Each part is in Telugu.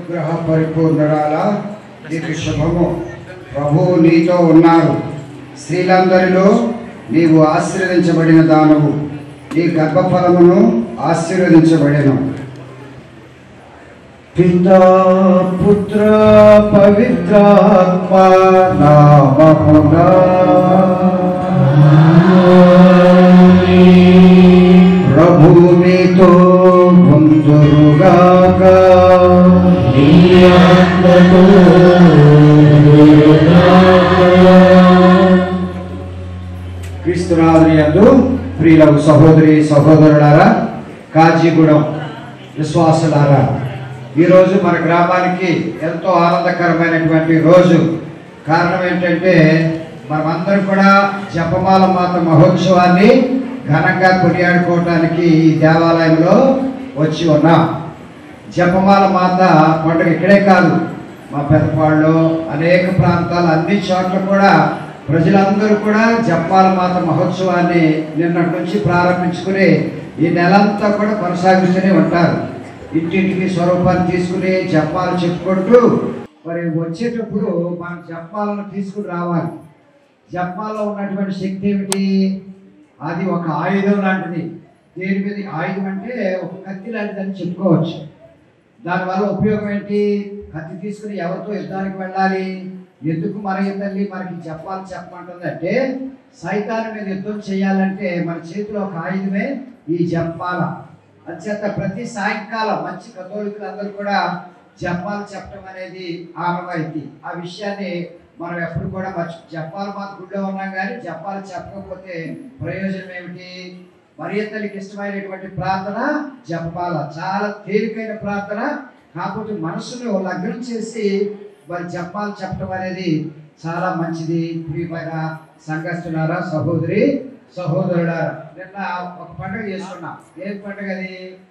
అనుగ్రహ పరిపూర్ణురాల నీకు శుభము ప్రభువు నీతో ఉన్నారు స్త్రీలందరిలో నీవు ఆశీర్వదించబడిన దానవు నీ గర్భఫలమును ఆశీర్వదించబడెను పితా పుత్ర పవిత్రాత్మ నామమునా ప్రభు మీతో ముందురుగాక క్రీస్తునాథుని యందు ప్రియులకు సహోదరి సహోదరులారా కాజీగూడెం విశ్వాసులారా ఈరోజు మన గ్రామానికి ఎంతో ఆనందకరమైనటువంటి రోజు కారణం ఏంటంటే మనమందరం కూడా జపమాల మాత మహోత్సవాన్ని ఘనంగా కొనియాడుకోవటానికి ఈ దేవాలయంలో వచ్చి ఉన్నాం జపమాల మాత పండుగ ఇక్కడే కాదు మా పెద్దపాడులో అనేక ప్రాంతాలు అన్ని చోట్ల కూడా ప్రజలందరూ కూడా జపమాల మాత మహోత్సవాన్ని నిన్నటి నుంచి ప్రారంభించుకుని ఈ నెలంతా కూడా కొనసాగిస్తూనే ఉంటారు ఇంటింటికి స్వరూపాన్ని తీసుకుని జపాలు చెప్పుకుంటూ మరి వచ్చేటప్పుడు మనం జపాలను తీసుకుని రావాలి జపాల్లో ఉన్నటువంటి శక్తి ఏమిటి అది ఒక ఆయుధం లాంటిది దేని మీద ఆయుధం అంటే ఒక కత్తి లాంటిది అని చెప్పుకోవచ్చు దానివల్ల ఉపయోగం ఏంటి కత్తి తీసుకుని ఎవరితో యుద్ధానికి వెళ్ళాలి ఎందుకు మన తల్లి మనకి చెప్పాలి చెప్పమంటుందంటే సైతాన్ మీద యుద్ధం చేయాలంటే మన చేతిలో ఒక ఆయుధమే ఈ జపాల అంచేత ప్రతి సాయంకాలం మంచి కథోలికులందరూ కూడా జపాలు చెప్పడం అనేది ఆనవాయితీ ఆ విషయాన్ని మనం ఎప్పుడు కూడా మర్చి జపాలు మాకు గుడిలో ఉన్నాం కానీ జపాలు చెప్పకపోతే ప్రయోజనం ఏమిటి మరియ తల్లికి ఇష్టమైనటువంటి ప్రార్థన జపాల చాలా తేలికైన ప్రార్థన కాకపోతే మనసును లగ్నం చేసి మరి జపాలు చెప్పడం అనేది చాలా మంచిది ప్రియమైన సంఘస్థులారా సహోదరి సహోదరులారా నిన్న ఒక పండుగ చేసుకున్నాం ఏం పండుగ అది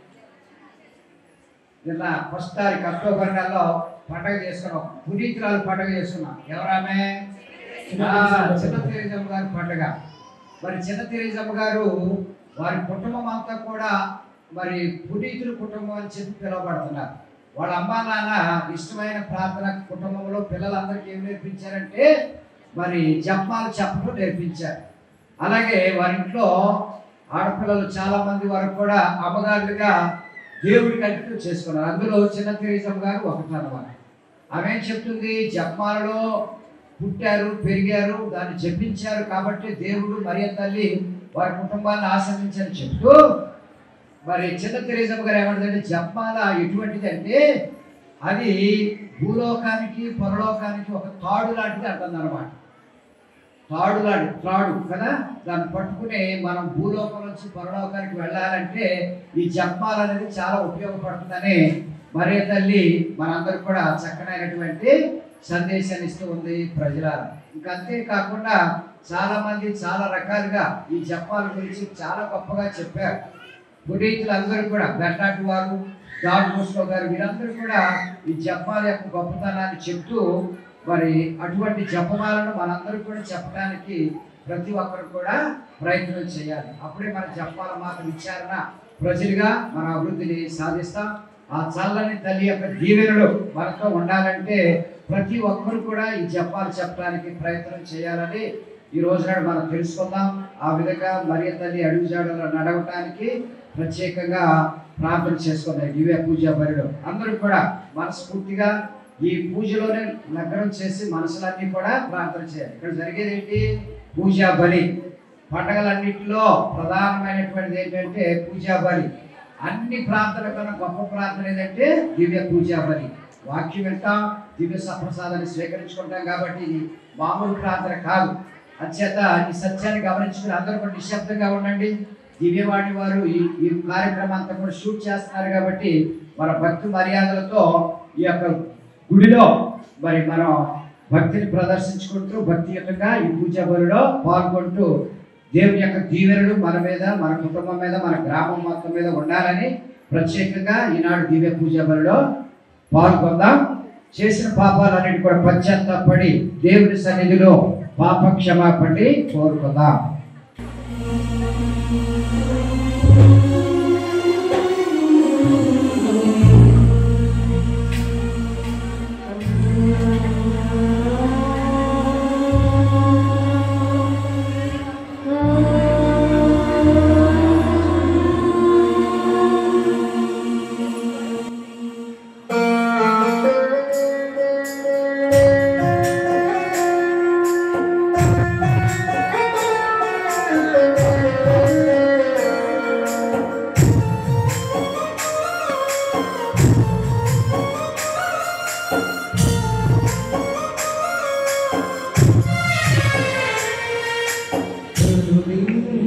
నిన్న ఫస్ట్ తారీఖు అక్టోబర్ నెలలో పండుగ చేసుకున్నాం పునీతురాలు పండుగ చేసుకున్నాం ఎవరామె ఆ, చిన్న తెరీజమ్మ గారి పండుగ మరి చిన్న తెరీజమ్మ గారు వారి కుటుంబం అంతా కూడా మరి పునీతుల కుటుంబం అని చెప్పి పిలువబడుతున్నారు వాళ్ళ అమ్మా నాన్న ఇష్టమైన ప్రార్థన కుటుంబంలో పిల్లలందరికీ ఏం నేర్పించారంటే మరి జపాలు చెప్పడం నేర్పించారు అలాగే వారి ఇంట్లో ఆడపిల్లలు చాలా మంది వరకు కూడా అమ్మగారులుగా దేవుడికి అంకితం చేసుకున్నారు అందులో చిన్న తెరీసమ్మ గారు ఒకటి అన్నమాట ఆమె ఏం చెప్తుంది జపాలలో పుట్టారు పెరిగారు దాన్ని జపించారు కాబట్టి దేవుడు మరియ తల్లి వారి కుటుంబాన్ని ఆశ్రయించని చెప్తూ మరి చిన్న తెరీసమ్మ గారు ఏమంటుందంటే జపాల ఎటువంటిది అంటే అది భూలోకానికి పరలోకానికి ఒక తాడు లాంటిది అంటుంది అనమాట తాడు లాంటి తాడు కదా దాన్ని పట్టుకుని మనం భూలోకం నుంచి పరలోకానికి వెళ్ళాలంటే ఈ జపాలు అనేది చాలా ఉపయోగపడుతుందని మరే తల్లి మనందరికి కూడా చక్కనైనటువంటి సందేశాన్ని ఇస్తూ ఉంది ప్రజల ఇంకా అంతేకాకుండా చాలా మంది చాలా రకాలుగా ఈ జపాల గురించి చాలా గొప్పగా చెప్పారు పునీతులు అందరూ కూడా బెర్నాటి వారు జార్జ్ బోస్కో గారు వీరందరూ కూడా ఈ జపాల యొక్క గొప్పతనాన్ని చెప్తూ మరి అటువంటి జపమాలను మనందరూ కూడా చెప్పడానికి ప్రతి ఒక్కరు కూడా ప్రయత్నం చేయాలి అప్పుడే మన జపాల మాట విచారణ ప్రజలుగా మన అభివృద్ధిని సాధిస్తాం ఆ చల్లని తల్లి యొక్క దీవెనలు మనతో ఉండాలంటే ప్రతి ఒక్కరు కూడా ఈ జపాలు చెప్పడానికి ప్రయత్నం చేయాలని ఈ రోజు నాడు మనం తెలుసుకుందాం ఆ విధంగా మరియ తల్లి అడుగుజాడలో నడవటానికి ప్రత్యేకంగా ప్రార్థన చేసుకున్నాయి దివ్య పూజ బరిలో అందరూ కూడా మనస్ఫూర్తిగా ఈ పూజలోనే లగ్నం చేసి మనసులన్నీ కూడా ప్రార్థన చేయాలి ఇక్కడ జరిగేది ఏంటి పూజా బలి పండగలన్నింటిలో ప్రధానమైనటువంటిది ఏంటంటే పూజా బలి అన్ని ప్రార్థనల కన్నా గొప్ప ప్రార్థన ఏదంటే దివ్య పూజా బలి వాక్యం వింటాం దివ్య సప్రసాదాన్ని స్వీకరించుకుంటాం కాబట్టి ఇది మామూలు ప్రార్థన కాదు అంచేత ఈ సత్యాన్ని గమనించుకుని అందరూ కూడా నిశ్శబ్దంగా ఉండండి దివ్యవాణి వారు ఈ ఈ కార్యక్రమం అంతా కూడా షూట్ చేస్తున్నారు కాబట్టి మన భక్తి మర్యాదలతో ఈ యొక్క గుడిలో మరి మనం భక్తిని ప్రదర్శించుకుంటూ భక్తియుతంగా ఈ పూజా బలిలో పాల్గొంటూ దేవుని యొక్క దీవెనలు మన మీద మన కుటుంబం మీద మన గ్రామం మొత్తం మీద ఉండాలని ప్రత్యేకంగా ఈనాడు దివ్య పూజ బలిలో పాల్గొందాం చేసిన పాపాలన్నిటి కూడా పశ్చాత్తాపడి దేవుని సన్నిధిలో పాప క్షమాపణి కోరుకుందాం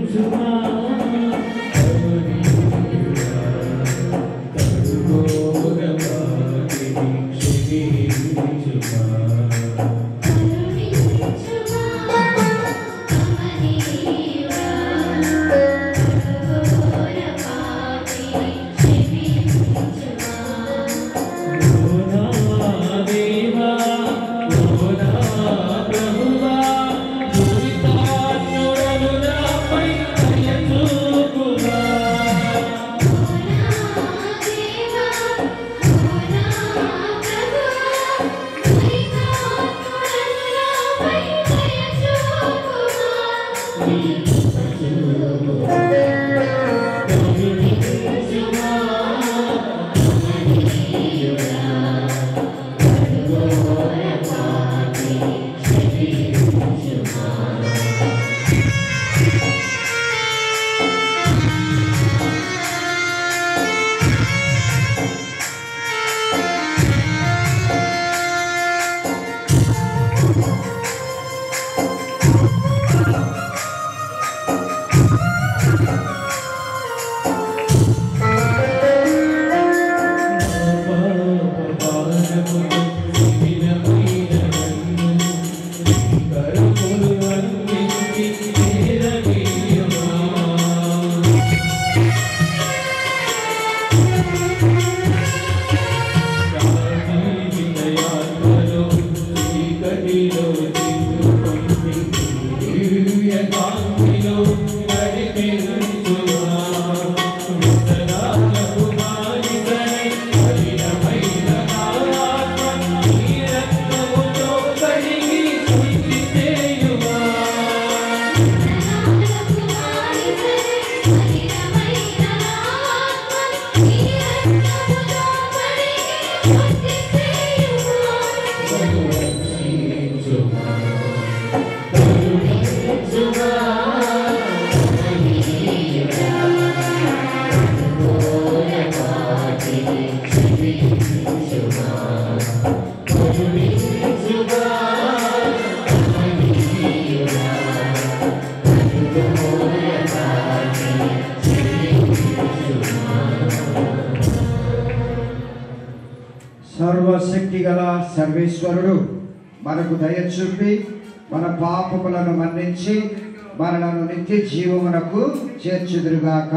సర్వశక్తి గల సర్వేశ్వరుడు మనకు దయ చూపి మన పాపములను మన్నించి మనలను నిత్య జీవమునకు చేర్చుదురుగాక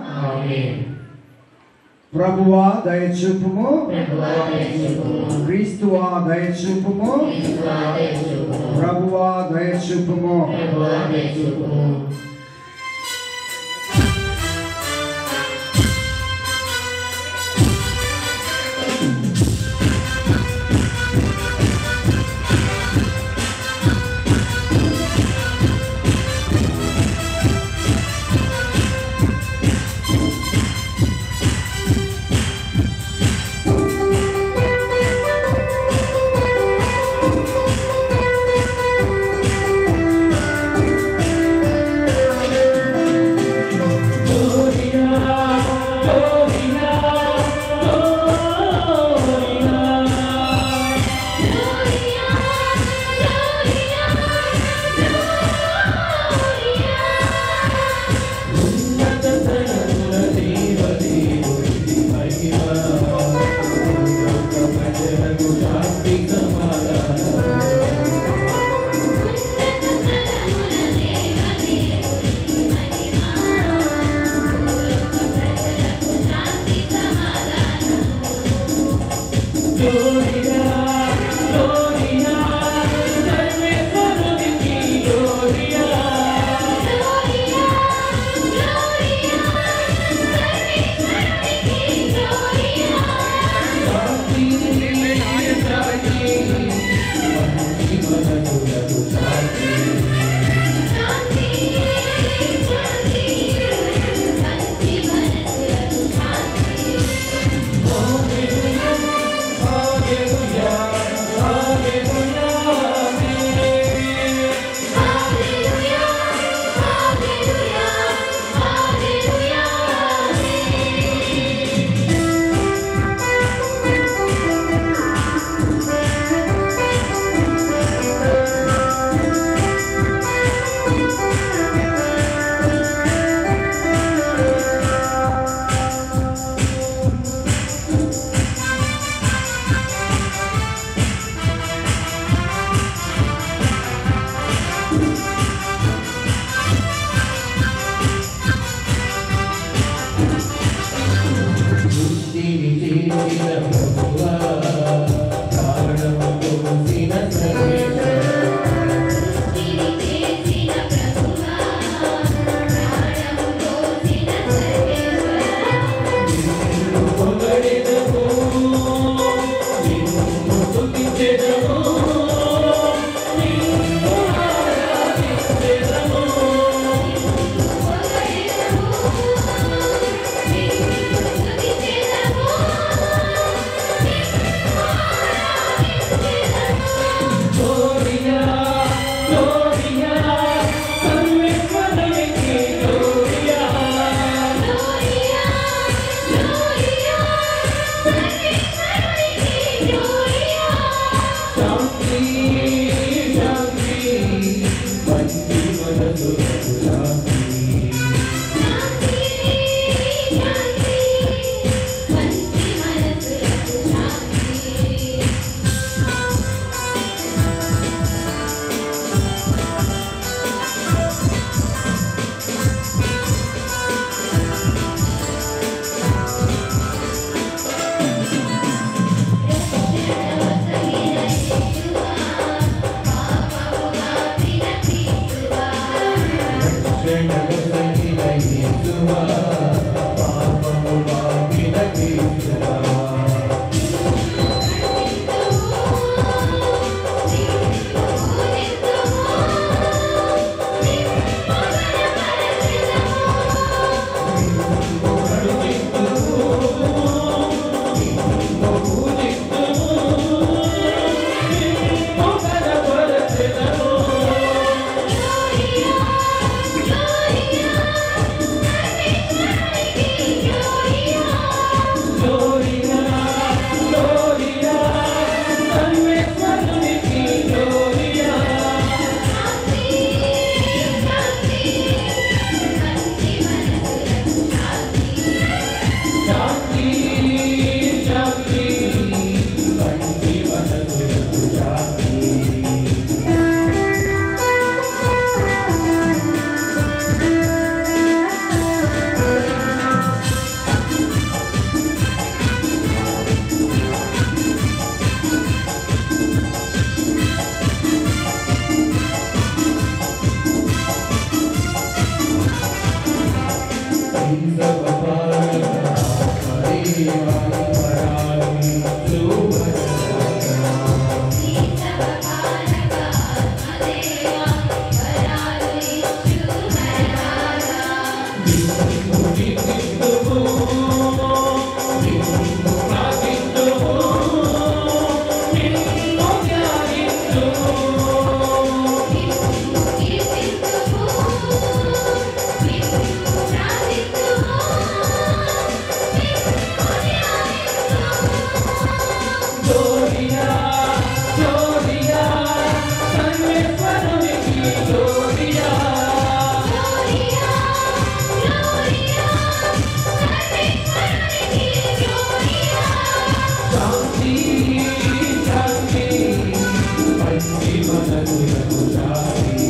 ప్రభువా దయచూపుము క్రీస్తువా దయచూపుము ప్రభువా దయచూపుము Thank కోరిన ప్రభువా ప్రాణము పోసిన సర్వేశ్వర నిన్ను పొగడెదము నిన్ను స్తుతించెదము నిన్ను ఆరాధించెదము Gloria, Gloria, సర్వేశ్వరునికి Gloria. శాంతి శాంతి మంచి మనసులకు శాంతి క్షణగతనిన యేసువా పాపము వాపిన క్రీస్తువా Gloria, Gloria, సర్వేశ్వరునికి Gloria. శాంతి శాంతి మంచి మనసులకు శాంతి Gloria, Gloria, సర్వేశ్వరునికి Gloria. శాంతి శాంతి మంచి మనసులకు శాంతి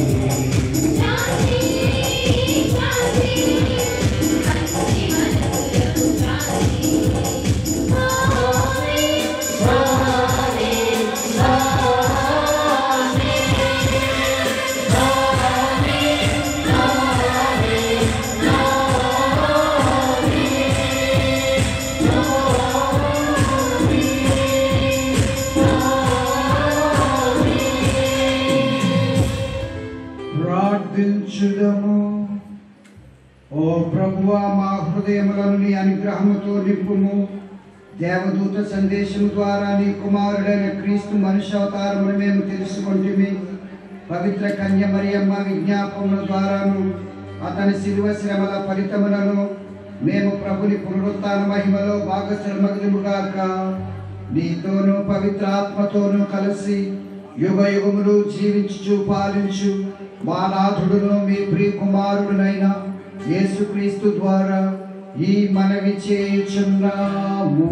ప్రార్థించుదము ఓ ప్రభువా మా హృదయములను నీ అనుగ్రహముతో నింపుము దేవదూత సందేశం ద్వారా నీ కుమారుడైన క్రీస్తు మనుష్యావతారమును మేము తెలుసుకుంటుమి పవిత్ర కన్య మరియమ్మ విజ్ఞాపముల ద్వారాను అతని శిలువ శ్రమల ఫలితములను మేము ప్రభుని పునరుత్థాన మహిమలో భాగశ్రమగులుగాక నీతోనూ పవిత్ర ఆత్మతోనూ కలిసి యుగ యుగములు జీవించు పాలించు మా నాథుడును మీ ప్రియ కుమారుడునైన యేసుక్రీస్తు ద్వారా ఈ మనవి చేయుచున్నాము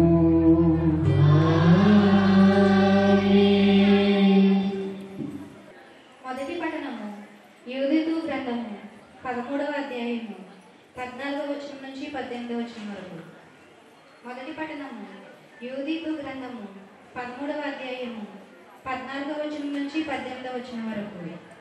మొదటి పఠనము యూదితు గ్రంథము పదమూడవ అధ్యాయము పద్నాలుగవ వచనం నుంచి పద్దెనిమిదవ వచనం వరకు మొదటి పఠనము యూదీతు గ్రంథము పదమూడవ అధ్యాయము పద్నాలుగవ వచనం నుంచి పద్దెనిమిదవ వచనం వరకు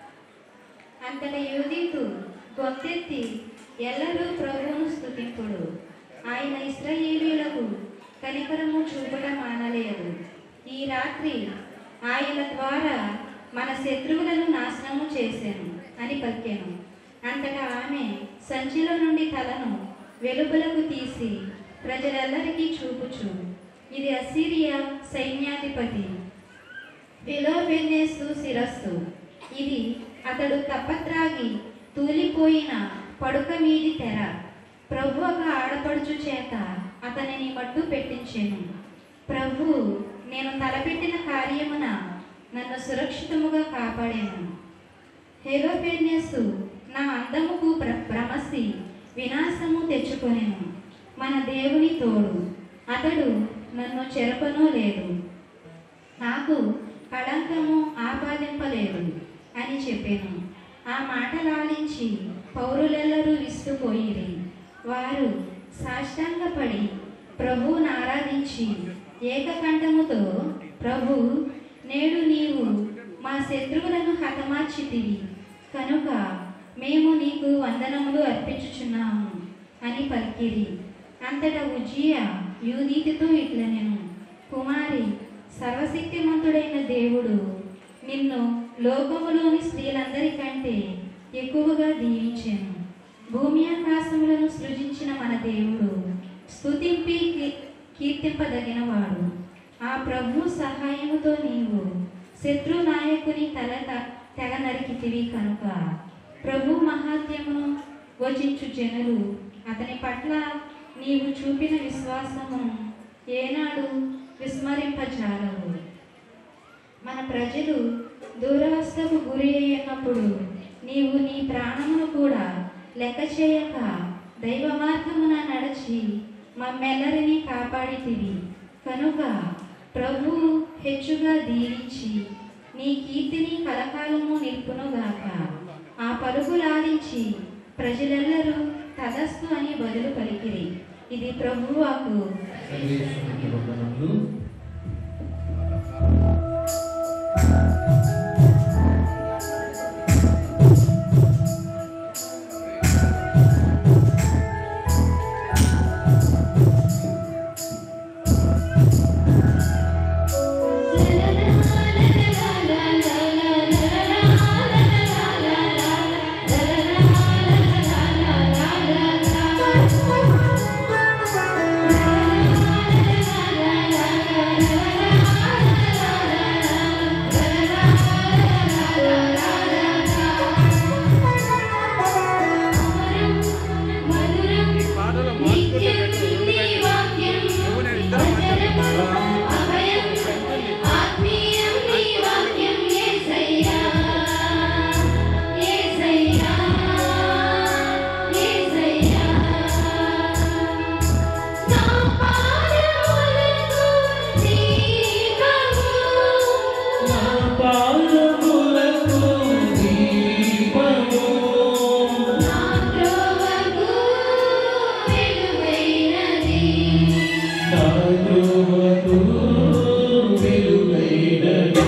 అంతట యూదీతు గొంతెత్తి ఎల్లరూ ప్రభువును స్తుతింపుడు ఆయన ఇస్రాయేలీయులకు కనికరము చూపట మానలేదు ఈ రాత్రి ఆయన ద్వారా మన శత్రువులను నాశనము చేశాను అని పలికాను అంతటా ఆమె సంచిలో నుండి తలను వెలుపలకు తీసి ప్రజలెల్లరికీ చూపుచు ఇది అసిరియా సైన్యాధిపతి విలోపెన్నేస్తూ శిరస్సు ఇది అతడు తప్పత్రాగి తూలిపోయిన పడుక మీది తెర ప్రభు ఒక ఆడపడుచు చేత అతనిని మట్టు పెట్టించెను ప్రభు నేను తలపెట్టిన కార్యమున నన్ను సురక్షితముగా కాపాడాను హెరోపెన్యస్సు నా అందముకు భ్ర భ్రమసి వినాశము తెచ్చుకొనెను మన దేవుని తోడు అతడు నన్ను చెరపనూ లేదు నాకు కళంకము ఆపాదింపలేదు అని చెప్పాను ఆ మాటలాలించి పౌరులెల్లరూ విస్తుపోయిరి వారు సాష్టాంగపడి ప్రభువును ఆరాధించి ఏకకంఠముతో ప్రభు నేడు నీవు మా శత్రువులను హతమార్చితివి కనుక మేము నీకు వందనములు అర్పించుచున్నాము అని పలికిరి అంతటా ఉజ్జియా యూదీతితో ఇట్లనెను కుమారి సర్వశక్తిమంతుడైన దేవుడు నిన్ను లోకములోని స్త్రీలందరికంటే ఎక్కువగా దీవించాను భూమి ఆకాశములను సృజించిన మన దేవుడు స్తుతింపి కీ- కీర్తింపదగినవాడు ఆ ప్రభు సహాయముతో నీవు శత్రు నాయకుని తల త- తెగ నరికితివి కనుక ప్రభు మహాత్యమును వచించు జనులు అతని పట్ల నీవు చూపిన విశ్వాసమును ఏనాడు విస్మరింపజాలవు మన ప్రజలు దూరవస్థకు గురి అయినప్పుడు నీవు నీ ప్రాణమును కూడా లెక్క చేయక దైవ మార్గమున నడచి మమ్మెల్లరినీ కాపాడితివి కనుక ప్రభు హెచ్చుగా దీవించి నీ కీర్తిని కలకాలము నిలుపునుగాక ఆ పరుగులాడించి ప్రజలెల్లరూ తదస్తు అని బదులు పలికిరి ఇది ప్రభువాకు సర్వేశ్వరునికి వందనములు నా పాదములకు దీపము నా ధ్రువకు వెలుగైనది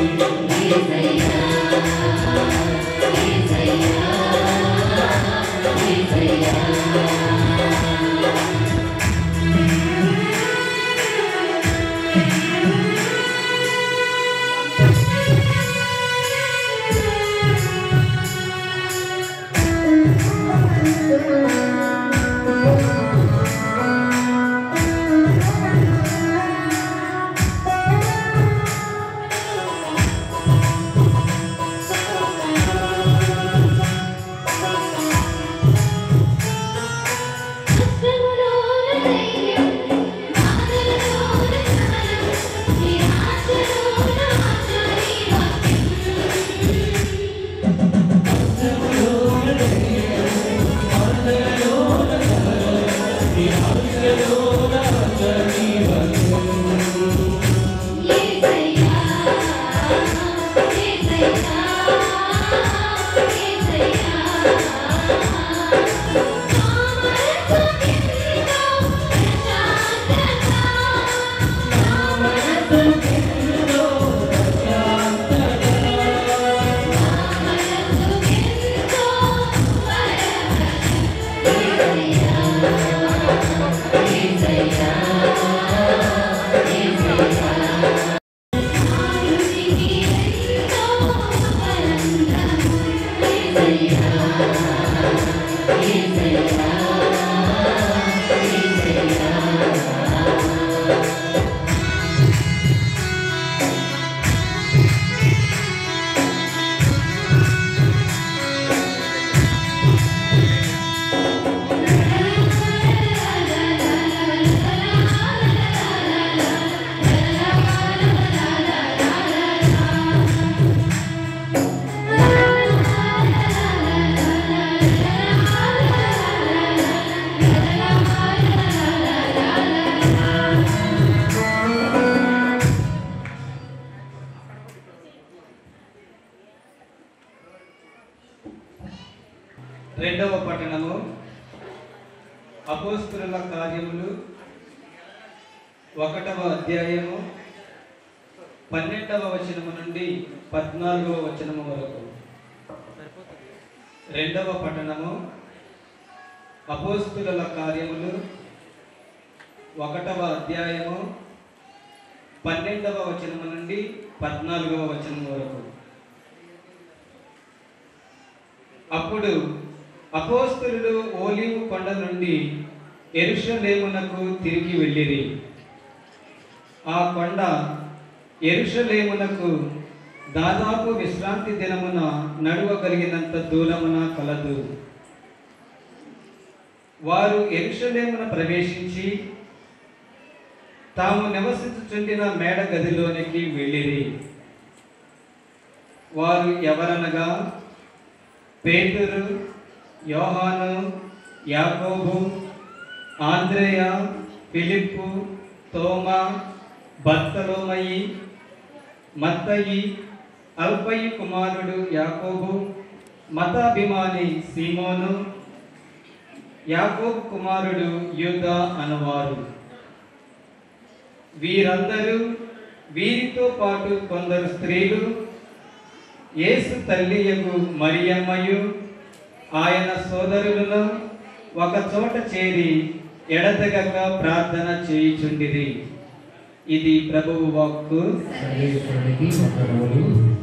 Yeah. అపోస్తుల కార్యములు ఒకటవ అధ్యాయము పన్నెండవ వచనము నుండి పద్నాలుగవ వచనము వరకు రెండవ పట్టణము అపోస్తుల కార్యములు ఒకటవ అధ్యాయము పన్నెండవ వచనము నుండి పద్నాలుగవ వచనం వరకు అప్పుడు అపోస్తులు ఓలివు కొండ నుండి ఎరుషలేమునకు తిరిగి వెళ్ళిరి ఆ కొండ ఎరుషలేమునకు దాదాపు విశ్రాంతి దినమున నడువగలిగినంత దూరమున కలదు వారు ఎరుషలేమున ప్రవేశించి తాము నివసించుచుండిన మేడ గదిలోనికి వెళ్ళిరి వారు ఎవరనగా పేతురు యోహాను యాకోబు ఆంద్రేయ ఫిలిప్పు తోమా బర్తలోమయి మత్తయి అల్పయి కుమారుడు యాకోబు మతాభిమాని సీమోను యాకోబు కుమారుడు యూదా అనువారు వీరందరూ వీరితో పాటు కొందరు స్త్రీలు యేసు తల్లియగు మరియమ్మయు ఆయన సోదరులను ఒక చోట చేరి ఎడతెగక ప్రార్థన చేయుచుండిరి ఇది ప్రభువు వాక్కు సర్వేశ్వరునికి వందనములు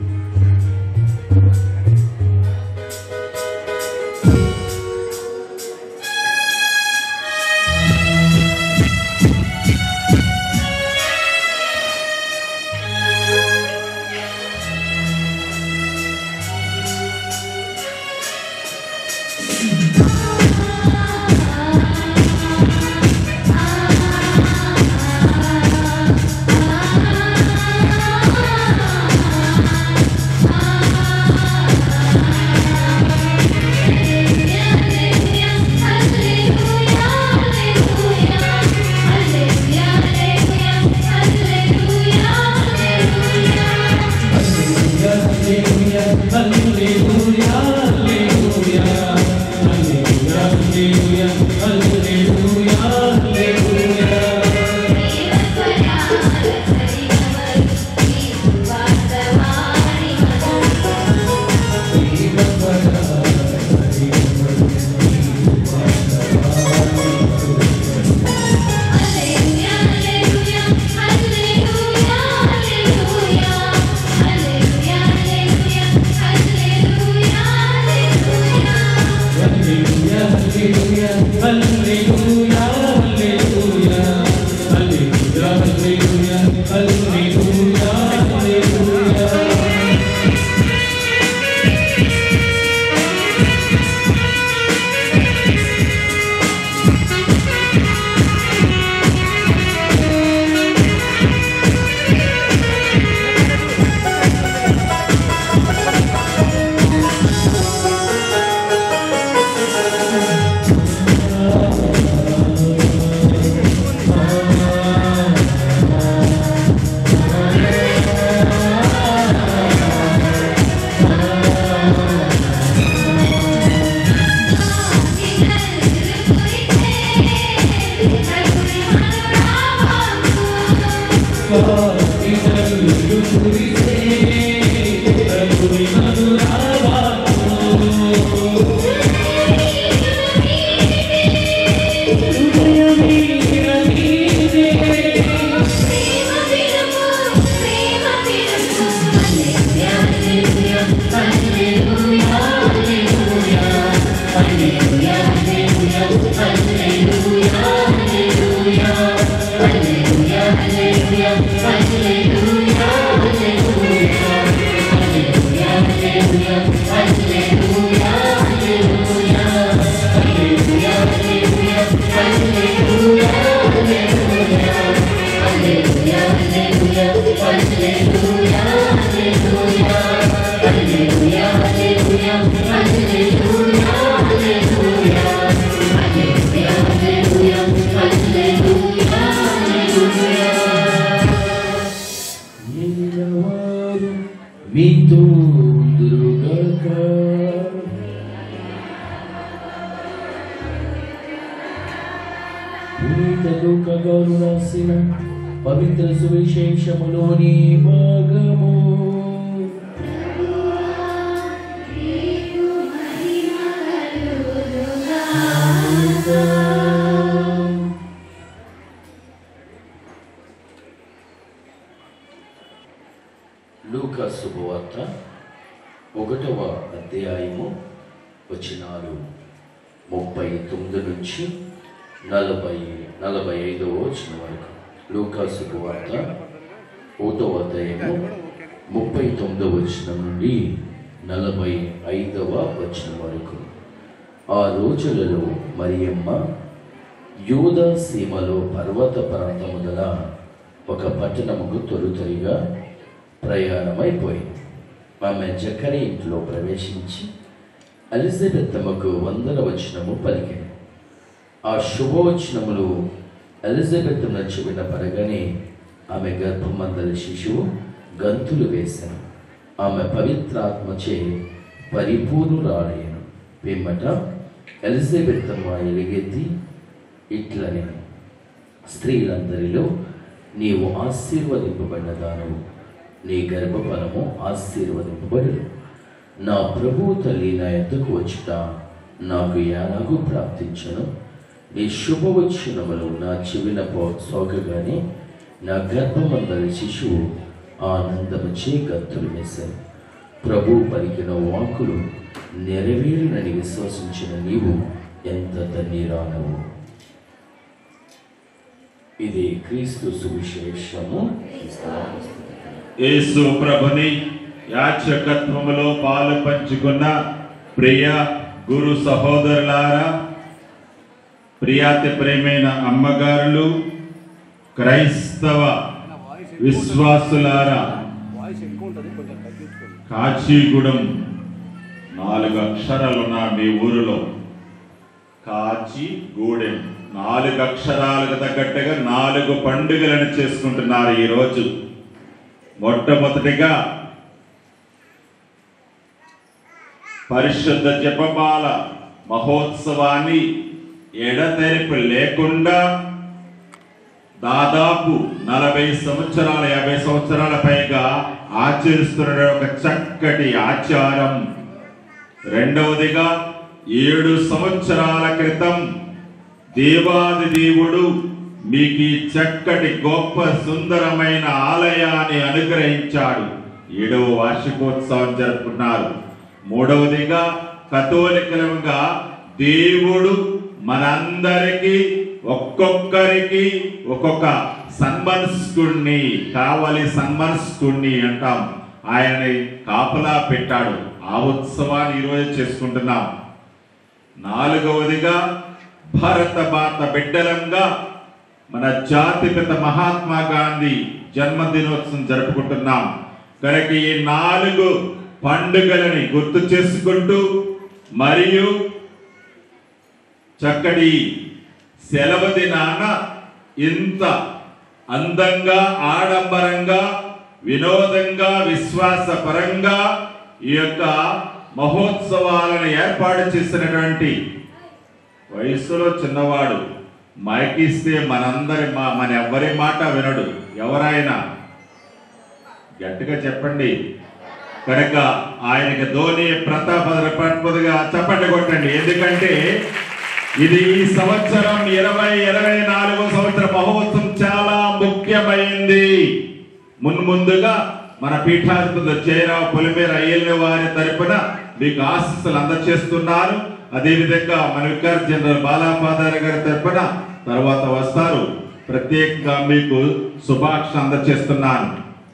మీతో ఉందురుగాక పునీత లూకా గారు రాసిన పవిత్ర సువిశేషములోని భాగము లూకా శుభవార్త ఒకటవ అధ్యాయము వచనాలు ముప్పై తొమ్మిది నుంచి నలభై నలభై ఐదవ వచనం వరకు లూకా శుభవార్త ఒకటవ అధ్యాయము ముప్పై తొమ్మిదవ వచనం నుండి నలభై ఐదవ వచనం వరకు ఆ రోజులలో మరియమ్మ యూద సీమలో పర్వత ప్రాంతము గల ఒక పట్టణముకు తొలుతరిగా ప్రయాణమైపోయింది ఆమె జకరి ఇంట్లో ప్రవేశించి ఎలిజబెత్ అమ్మకు వందన వచనము పలికింది ఆ శుభవచనములు ఎలిజబెత్ నుంచి వినపడగానే ఆమె గర్భమందలి శిశువు గంతులు వేశాను ఆమె పవిత్రాత్మచే పరిపూర్ణురాలయ్యను పిమ్మట ఎలిజబెత్ అమ్మ ఎలుగెత్తి ఇట్లని స్త్రీలందరిలో నీవు ఆశీర్వదింపబడిన దానవు నీ గర్భఫలము ఆశీర్వదింపబడును నా ప్రభువు తల్లి నా ఎద్దకు వచ్చుట నాకు ఎలాగూ ప్రాప్తించను నీ శుభవచనములు నా చెవిన పో- సోకగానే నా గర్భమందరి శిశువు ఆనందముచే గంతులు వేశాను ప్రభు పలికిన వాకులు నెరవేరునని విశ్వసించిన నీవు ఎంత ధన్యరానవు ఇది క్రీస్తు సువిశేషము యేసు ప్రభుని యాచకత్వములో పాలు పంచుకున్న ప్రియ గురు సహోదరులారా ప్రియాతి ప్రేమైన అమ్మగారులు క్రైస్తవ విశ్వాసులారా కాచిగూడెం నాలుగు అక్షరాలున్న మీ ఊరిలో కాచిగూడెం నాలుగు అక్షరాలకు తగ్గట్టుగా నాలుగు పండుగలను చేసుకుంటున్నారు ఈరోజు మొట్టమొదటిగా పరిశుద్ధ జపమాల మహోత్సవాన్ని ఎడతెరిపి లేకుండా దాదాపు నలభై సంవత్సరాల యాభై సంవత్సరాల పైగా ఆచరిస్తున్న ఒక చక్కటి ఆచారం రెండవదిగా ఏడు సంవత్సరాల క్రితం దేవాది దేవుడు మీకు ఈ చక్కటి గొప్ప సుందరమైన ఆలయాన్ని అనుగ్రహించాడు ఏడవ వార్షికోత్సవం జరుపుకున్నారు మూడవదిగా కథోలికలంగా దేవుడు మనందరికీ ఒక్కొక్కరికి ఒక్కొక్క సన్మనస్కుణ్ణి కావలి సన్మనస్కుణ్ణి అంటాం ఆయనని కాపలా పెట్టాడు ఆ ఉత్సవాన్ని ఈరోజు చేసుకుంటున్నాం నాలుగవదిగా భారత మాత బిడ్డలంగా మన జాతిపిత మహాత్మా గాంధీ జన్మదినోత్సవం జరుపుకుంటున్నాం కనుక ఈ నాలుగు పండుగలని గుర్తు చేసుకుంటూ మరియు చక్కటి సెలవు దినాన ఇంత అందంగా ఆడంబరంగా వినోదంగా విశ్వాసపరంగా ఈ యొక్క మహోత్సవాలను ఏర్పాటు చేసినటువంటి వయసులో చిన్నవాడు మైకిస్తే మనందరి మా మన ఎవరి మాట వినడు ఎవరైనా గట్టిగా చెప్పండి కనుక ఆయనకి ధోని ప్రతాప పద్మదిగా చప్పట్లు కొట్టండి ఎందుకంటే ఇది ఈ సంవత్సరం ఇరవై ఇరవై నాలుగో సంవత్సర మహోత్సవం చాలా ముఖ్యమైంది మున్ముందుగా మన పీఠాధిపతులు జయరావు పొలిమేర అయ్యల్ని వారి తరపున మీకు ఆశీస్సులు అందజేస్తున్నారు అదేవిధంగా మన వికార్ జనరల్ బాలాపాదారి గారి తరపున తర్వాత వస్తారు ప్రత్యేకంగా మీకు శుభాక్ష అందజేస్తున్నాను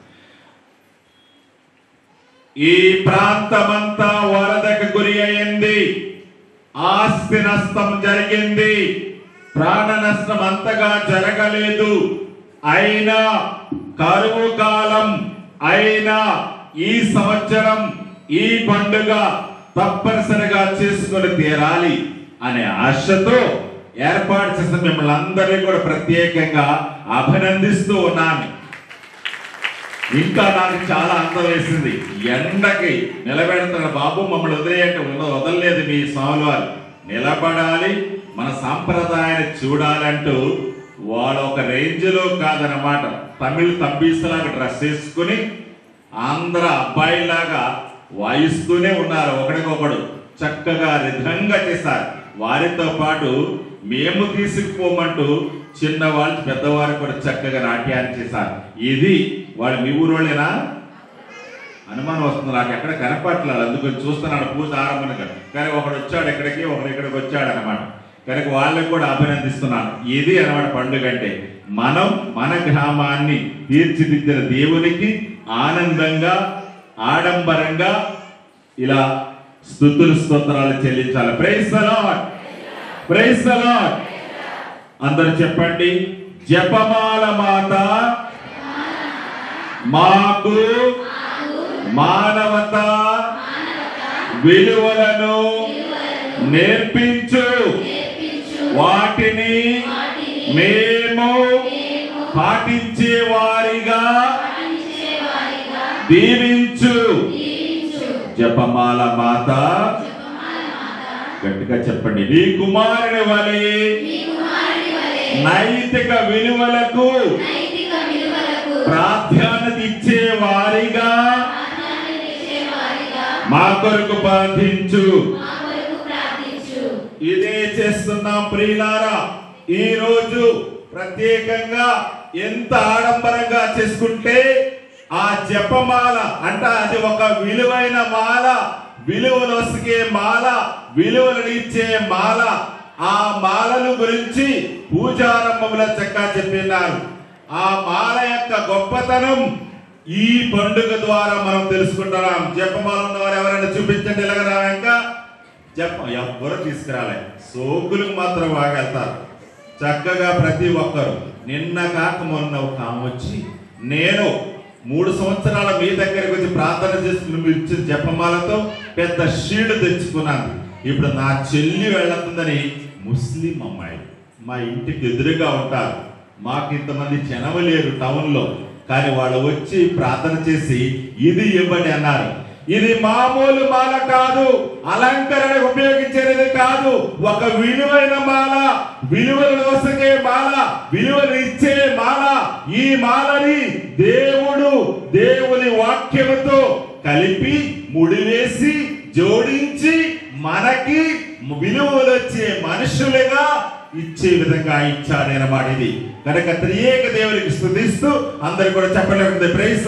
ఈ ప్రాంతమంతా వరదకు గురి అయింది ఆస్తి నష్టం జరిగింది ప్రాణ నష్టం అంతగా జరగలేదు అయినా కరువు కాలం అయినా ఈ సంవత్సరం ఈ పండుగ తప్పనిసరిగా చేసుకొని తీరాలి అనే ఆశతో ఏర్పాటు చేసిన మిమ్మల్ని అందరినీ కూడా ప్రత్యేకంగా అభినందిస్తూ ఉన్నాను ఇంకా నాకు చాలా అందం వేసింది ఎండకి నిలబెడుతున్న బాబు మమ్మల్ని వదిలేయంటే ఉన్న- వదలలేదు మీ స్వామి వారు నిలబడాలి మన సాంప్రదాయాన్ని చూడాలంటూ వాడు ఒక రేంజ్ లో కాదనమాట తమిళ తంబీస్లాగా డ్రెస్ వేసుకుని ఆంధ్ర అబ్బాయిలాగా వాయిస్తూనే ఉన్నారు ఒకడికొకడు చక్కగా రిధంగా చేశారు వారితో పాటు మేము తీసుకుపోమంటూ చిన్నవాళ్ళు పెద్దవారు కూడా చక్కగా నాట్యాన్ని చేశారు ఇది వాళ్ళు మీ ఊరోళ్ళేనా అనుమానం వస్తుంది నాకు ఎక్కడ కనపట్లేదు అందుకని చూస్తున్నాడు పూజ ఆరంభంగా కానీ ఒకడు వచ్చాడు ఇక్కడికి ఒకడు ఇక్కడికి వచ్చాడు అనమాట కనుక వాళ్ళకి కూడా అభినందిస్తున్నాను ఇది అనమాట పండుగ అంటే మనం మన గ్రామాన్ని తీర్చిదిద్దిన దేవునికి ఆనందంగా ఆడంబరంగా ఇలా స్థుతులు స్తోత్రాలు చెల్లించాలి ప్రైస్ లార్డ్ ప్రైస్ లార్డ్ అందరు చెప్పండి జపమాల మాత మాకు మానవత విలువలను నేర్పించు వాటిని మేము పాటించే వారిగా దీవించు జపమాల మాత గట్టిగా చెప్పండి నీ కుమారుని వలె నైతిక విలువలకు ప్రాధాన్యత ఇచ్చే వారిగా మా కొరకు బాధించు ఇదే చేస్తున్నాం ప్రియులారా ఈ రోజు ప్రత్యేకంగా ఎంత ఆడంబరంగా చేసుకుంటే ఆ జపమాల అంట అది ఒక విలువైన మాల విలువలు వసిగే మాల విలువలను ఇచ్చే మాల ఆ మాలలు గురించి పూజారంభంలో చక్కా చెప్పినారు ఆ మాల యొక్క గొప్పతనం ఈ పండుగ ద్వారా మనం తెలుసుకుంటున్నాం జపమాల ఉన్నవారు ఎవరైనా చూపించండి ఇలాగ రా ఇంకా జప ఎవ్వరు తీసుకురాలే సోకులకు మాత్రం వాగెళ్తారు చక్కగా ప్రతి ఒక్కరు నిన్న కాక మొన్న ఒక ఆమె వచ్చి నేను మూడు సంవత్సరాల మీ దగ్గరికి వచ్చి ప్రార్థన చేసుకుని మీరు ఇచ్చిన జపమాలతో పెద్ద షీల్డ్ తెచ్చుకున్నాను ఇప్పుడు నా చెల్లి వెళ్తుందని ముస్లిం అమ్మాయి మా ఇంటికి ఎదురుగా ఉంటారు మాకు ఇంతమంది జనము లేరు టౌన్లో కానీ వాళ్ళు వచ్చి ప్రార్థన చేసి ఇది ఇవ్వండి అన్నారు ఇది మామూలు మాల కాదు అలంకరణ ఉపయోగించేది కాదు ఒక విలువైన మాల విలువలు వసగే మాల విలువలు ఇచ్చే మాల ఈ మాలని దేవుడు దేవుని వాక్యముతో కలిపి ముడివేసి జోడించి మనకి విలువలు వచ్చే మనుషులుగా ఇచ్చే విధంగా ఇచ్చాడు అన్నమాట ఇది కనుక త్రియేక దేవునికి స్థుతిస్తూ అందరు కూడా చెప్పలేదు ప్రైజ్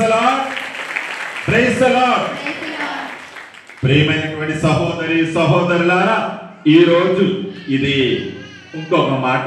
ప్రైజ్ ప్రియమైనటువంటి సహోదరి సహోదరులారా ఈ రోజు ఇది ఇంకొక మాట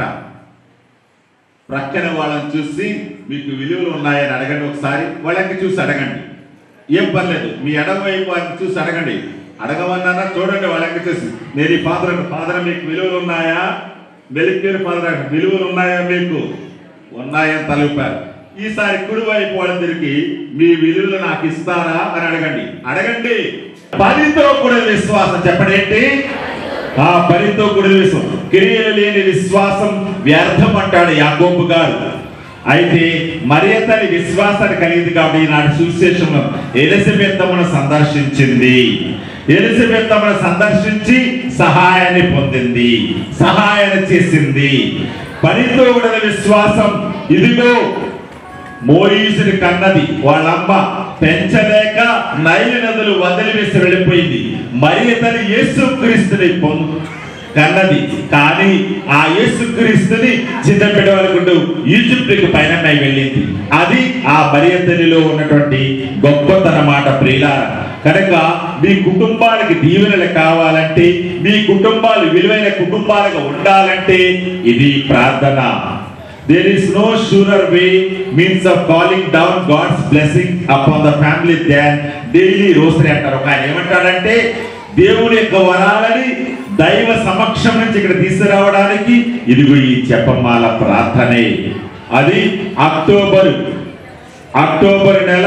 ప్రక్కన వాళ్ళని చూసి మీకు విలువలు ఉన్నాయని అడగండి ఒకసారి వాళ్ళకి చూసి అడగండి ఏం పర్లేదు మీ ఎడమ వైపు వారిని చూసి అడగండి అడగమన్నారా చూడండి వాళ్ళకి చూసి నేను ఈ ఫాదర్ ఫాదర్ మీకు విలువలు ఉన్నాయా వెలికేరు ఫాదర్ విలువలు ఉన్నాయా మీకు ఉన్నాయని తలుపారు ఈసారి కుడి వైపు వాళ్ళని తిరిగి మీ విలువలు నాకు ఇస్తారా అని అడగండి అడగండి పనితో కూడా విశ్వాసం చెప్పండి ఏంటి ఆ పనితో కూడిన విశ్వాసం క్రియలు లేని విశ్వాసం వ్యర్థం అంటాడు యాకోబు గారు అయితే మరియతని విశ్వాసాన్ని కలిగింది కాబట్టి ఈనాడు సువిశేషంలో ఎలిజబెత్తమును సందర్శించింది ఎలిజబెత్తమును సందర్శించి సహాయాన్ని పొందింది సహాయాన్ని చేసింది పనితో కూడిన విశ్వాసం ఇదిగో మోయిసుని కన్నది వాళ్ళమ్మ పెంచలేక నైలు నదులు వదిలివేసి వెళ్ళిపోయింది మరి తను యేసుక్రీస్తుని పొందు కన్నది కానీ ఆ యేసుక్రీస్తుని చిన్నపెట్టవలకుంటూ ఈజిప్టుకి పైన వెళ్ళింది అది ఆ మరియతనిలో ఉన్నటువంటి గొప్పతనమాట ప్రియులార కనుక మీ కుటుంబానికి దీవెనలు కావాలంటే మీ కుటుంబాలు విలువైన కుటుంబాలుగా ఉండాలంటే ఇది ప్రార్థన There is no surer way means of calling down God's blessing upon the family than daily rosary అంటారు ఒక ఆయన ఏమంటాడంటే దేవుని యొక్క వరాలని దైవ సమక్షం నుంచి ఇక్కడ తీసుకురావడానికి ఇదిగో ఈ చెప్పమాల ప్రార్థనే అది అక్టోబర్ అక్టోబర్ నెల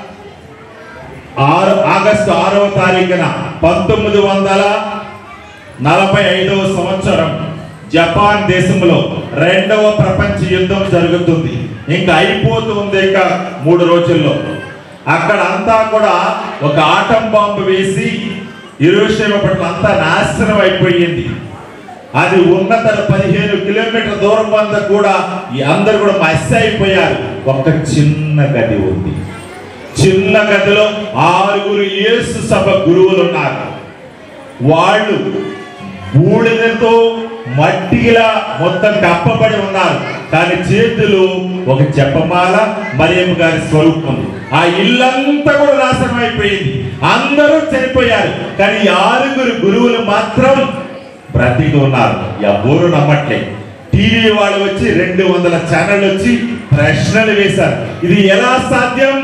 ఆరు ఆగస్టు ఆరవ తారీఖున పంతొమ్మిది వందల నలభై ఐదవ సంవత్సరం జపాన్ దేశంలో రెండవ ప్రపంచ యుద్ధం జరుగుతుంది ఇంకా అయిపోతుంది ఇంకా మూడు రోజుల్లో అక్కడ అంతా కూడా ఒక ఆటం బాంబు వేసి ఇరుషేమ పట్ల అంతా నాశనం అయిపోయింది అది ఉన్నత పదిహేను కిలోమీటర్ దూరం దూరం అంతా కూడా ఈ అందరు కూడా మస్ అయిపోయారు ఒక చిన్న గది ఉంది చిన్న గదిలో ఆరుగురు యేసు సభ గురువులు ఉన్నారు వాళ్ళు బూడిదతో మట్టిలా మొత్తం కప్పబడి ఉన్నారు కానీ చేతులు ఒక జపమాల మరియమ్మ గారి స్వరూపం ఉంది ఆ ఇల్లంతా కూడా నాశనం అయిపోయింది అందరూ చనిపోయారు కానీ ఈ ఆరుగురు గురువులు మాత్రం బ్రతికి ఉన్నారు ఎవరు నమ్మట్లేదు టీవీ వాళ్ళు వచ్చి రెండు వందల ఛానల్ వచ్చి ప్రశ్నలు వేశారు ఇది ఎలా సాధ్యం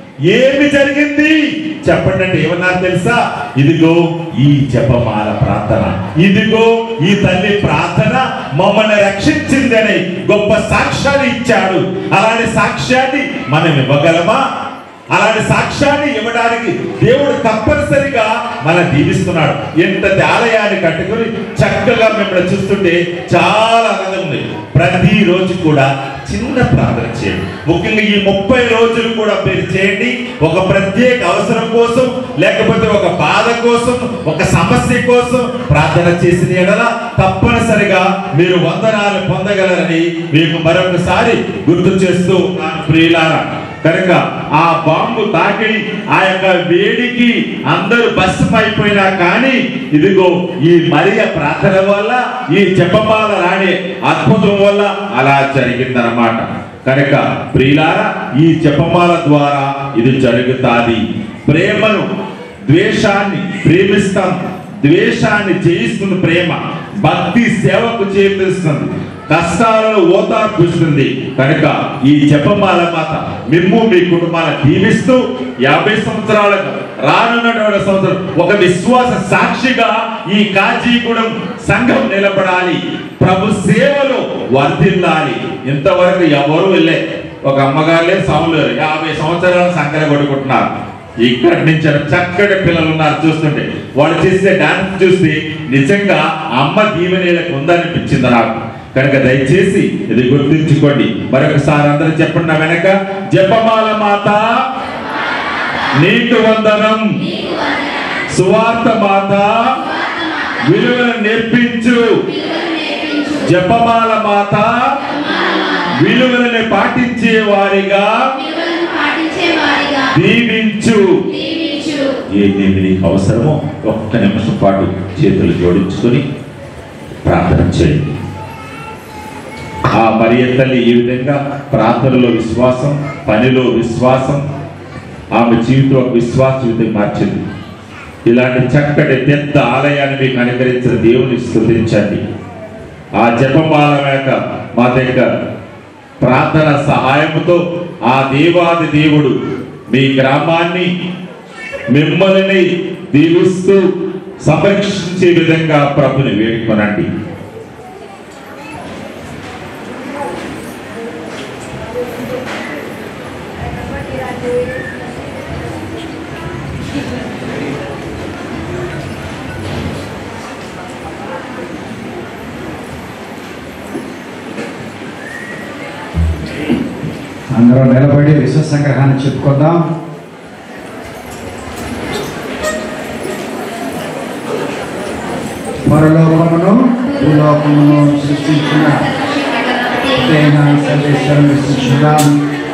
ఏమి జరిగింది చెప్పండి అంటే ఏమన్నారు తెలుసా ఇదిగో ఈ జపమాల ప్రార్థన ఇదిగో ఈ తల్లి ప్రార్థన మమ్మల్ని రక్షించిందని గొప్ప సాక్ష్యాన్ని ఇచ్చాడు అలాంటి సాక్ష్యాన్ని మనం ఇవ్వగలమా అలాంటి సాక్ష్యాన్ని ఇవ్వడానికి దేవుడు తప్పనిసరిగా మన దీవిస్తున్నాడు ఎంత ఆలయాన్ని కట్టుకొని చక్కగా మిమ్మల్ని చూస్తుంటే చాలా ఆనందం ఉంది ప్రతి రోజు కూడా చిన్న ప్రార్థన చేయండి ముఖ్యంగా ఈ ముప్పై రోజులు కూడా మీరు చేయండి ఒక ప్రత్యేక అవసరం కోసం లేకపోతే ఒక బాధ కోసం ఒక సమస్య కోసం ప్రార్థన చేసిన ఎడల తప్పనిసరిగా మీరు వందనాలు పొందగలరని మీకు మరొకసారి గుర్తు చేస్తూ ఉన్నాను ప్రియులారా కనుక ఆ బాంబు తాకిడి ఆ యొక్క వేడికి అందరూ భస్మం అయిపోయినా కానీ ఇదిగో ఈ మరియ ప్రార్థన వల్ల ఈ జపమాల రాణి అద్భుతం వల్ల అలా జరిగిందనమాట కనుక ప్రియులారా ఈ జపమాల ద్వారా ఇది జరుగుతాది ప్రేమను ద్వేషాన్ని ప్రేమిస్తాం ద్వేషాన్ని జయిస్తుంది ప్రేమ భక్తి సేవకు చేపిస్తుంది కష్టాలను ఓదార్పిస్తుంది కనుక ఈ జపమాల మాత మిమ్ము మీ కుటుంబాలను దీవిస్తూ యాభై సంవత్సరాలకు రానున్నటువంటి సంవత్సరం ఒక విశ్వాస సాక్షిగా ఈ కాజీగూడెం సంఘం నిలబడాలి ప్రభు సేవలో వర్ధిల్లాలి ఇంతవరకు ఎవరు వెళ్ళే ఒక అమ్మగారులే స్వాములు లేరు. యాభై సంవత్సరాలు సంఖ్యలు కొట్టుకుంటున్నారు ఇక్కడి నుంచి చక్కటి పిల్లలు ఉన్నారు చూస్తుంటే వాళ్ళు చేసే డాన్స్ చూసి నిజంగా అమ్మ దీవెనీలకు ఉందనిపించింది నాకు కనుక దయచేసి ఇది గుర్తుంచుకోండి మరొకసారి అందరూ చెప్పండి నా వెనక జపమాల మాత నీకు వందనం సువార్త మాత విలువను నేర్పించు జపమాల మాత విలువలను పాటించే వారిగా విలువలను పాటించే వారిగా దీవించు దీవించు ఏదేమి నీకు అవసరమో ఒక్క నిమిషం పాటు చేతులు జోడించుకొని ప్రార్థన చేయండి ఆ మరియ తల్లి ఈ విధంగా ప్రార్థనలో విశ్వాసం పనిలో విశ్వాసం ఆమె జీవితం ఒక విశ్వాస జీవితం మార్చింది ఇలాంటి చక్కటి పెద్ద ఆలయాన్ని మీకు అనుగ్రహించిన దేవుని స్తుతించండి ఆ జపమాల మేక మా దగ్గర ప్రార్థన సహాయంతో ఆ దేవాది దేవుడు మీ గ్రామాన్ని మిమ్మల్ని దీవిస్తూ సంరక్షించే విధంగా ప్రభుని వేడుకొనండి అందరూ నిలబడి విశ్వ సంగ్రహాన్ని చెప్పుకుందాం పరలోకమును భూలోకమును సృష్టించిన అతైన సర్వేశ్వరుని సృష్టించుదాం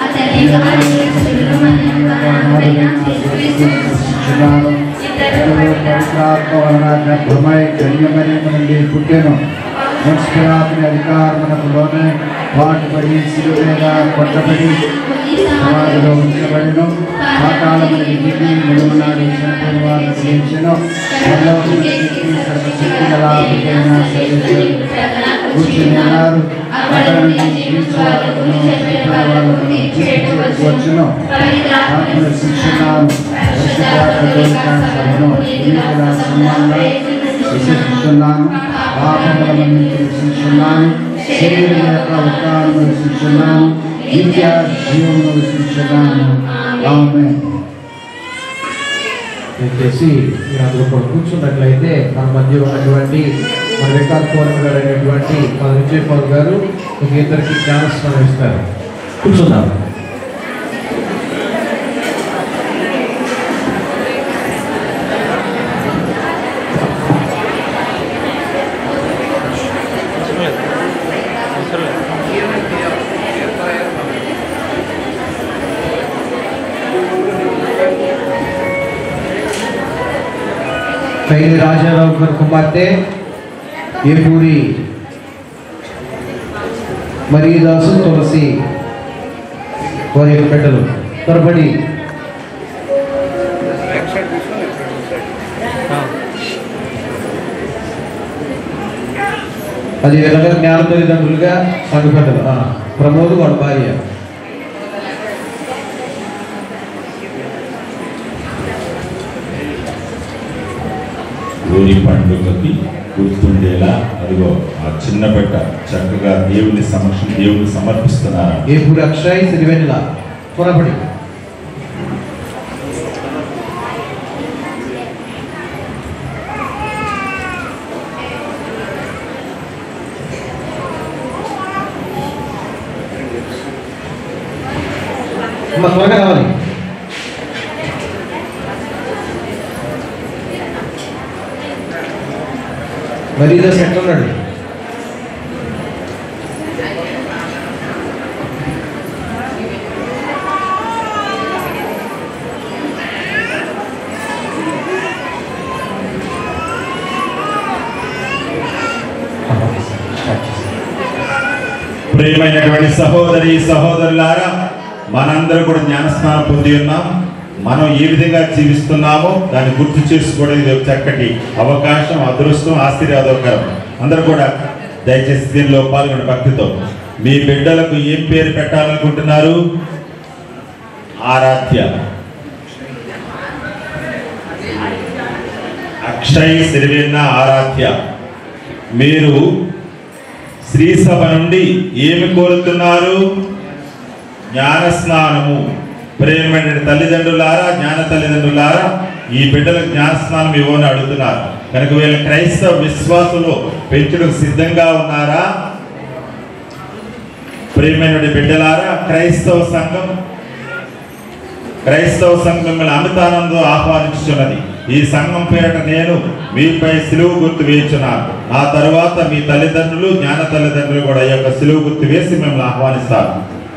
పవిత్రాత్మ వలన గర్భమై కన్యమరియము నుండి పుట్టెను మున్సిపలాత్మ అధికారమునకు లోనే పాటుపడి సిలువ మీద కొట్టబడి సమాధిలో ఉంచబడిను పాతాళమున దిగి మూడవ నాడు చనిపోయిన వారిని జయించెను పరలోకమున దిగి సర్వశక్తి గల పితైన సర్వేశ్వరుడు కూర్చుని ఉన్నారు అక్కడ నుంచి జీవించే వాళ్ళకును చనిపోయిన వాళ్ళకును తీర్పు వచ్చును ఆత్మల శిక్షణను సభను ఎన్నికల సమ్మానంగా విశ్వసిస్తున్నాను పాపముల మన్నించి విశ్వసిస్తున్నాను శరీరం యొక్క ఉత్తానము విశ్వసిస్తున్నాను నిత్య జీవమును విశ్వసిస్తున్నాను ఆమె దయచేసి మీరు అందరూ కూడా కూర్చున్నట్లయితే మన మధ్య ఉన్నటువంటి మన రికార్డ్ కోరిక గారు అయినటువంటి మన విజయ్ పాల్ గారు ఒక ఇద్దరికి జ్ఞానస్నానం ఇస్తారు కూర్చున్నారు అవసరం లేదు కైలి రాజారావు గారి కుమార్తె ఏపూరి మరీదాసు తులసి వారి యొక్క బిడ్డలు త్వరపడి అది విధంగా జ్ఞాన తల్లిదండ్రులుగా సంఘ బిడ్డలు ఆ, ప్రమోద్ వాళ్ళ భార్య ఊరి పండుగకి గుర్తుండేలా అదిగో ఆ చిన్న బిడ్డ చక్కగా దేవుని సమక్షం దేవుని సమర్పిస్తున్నారు ఏపూరి అక్షయ్ సిరివెన్నెల త్వరపడి అమ్మ త్వరగా రావాలి మరీదా సెట్ ఉన్నాడు ప్రియమైనటువంటి సహోదరి సహోదరులారా మనందరూ కూడా జ్ఞానస్నానం పొంది ఉన్నాం మనం ఏ విధంగా జీవిస్తున్నామో దాన్ని గుర్తు చేసుకోవడం ఇది ఒక చక్కటి అవకాశం అదృష్టం ఆశీర్వాదకరం అందరూ కూడా దయచేసి దీనిలో పాల్గొన భక్తితో మీ బిడ్డలకు ఏం పేరు పెట్టాలనుకుంటున్నారు ఆరాధ్య అక్షయ్ సిరివెన్న ఆరాధ్య మీరు శ్రీ సభ నుండి ఏమి కోరుతున్నారు జ్ఞాన స్నానము ప్రేమైన తల్లిదండ్రులారా జ్ఞాన తల్లిదండ్రులారా ఈ బిడ్డలకు జ్ఞాన స్నానం ఇవ్వని అడుగుతున్నారు కనుక వీళ్ళ క్రైస్తవ విశ్వాసులు పెంచుటకు సిద్ధంగా ఉన్నారా ప్రేమైన బిడ్డలారా క్రైస్తవ సంఘం క్రైస్తవ సంఘం మిమ్మల్ని అమితానందో ఆహ్వానించున్నది ఈ సంఘం పేరట నేను మీపై సిలువు గుర్తు వేయించున్నాను ఆ తర్వాత మీ తల్లిదండ్రులు జ్ఞాన తల్లిదండ్రులు కూడా ఈ యొక్క సిలువు గుర్తు వేసి మిమ్మల్ని ఆహ్వానిస్తారు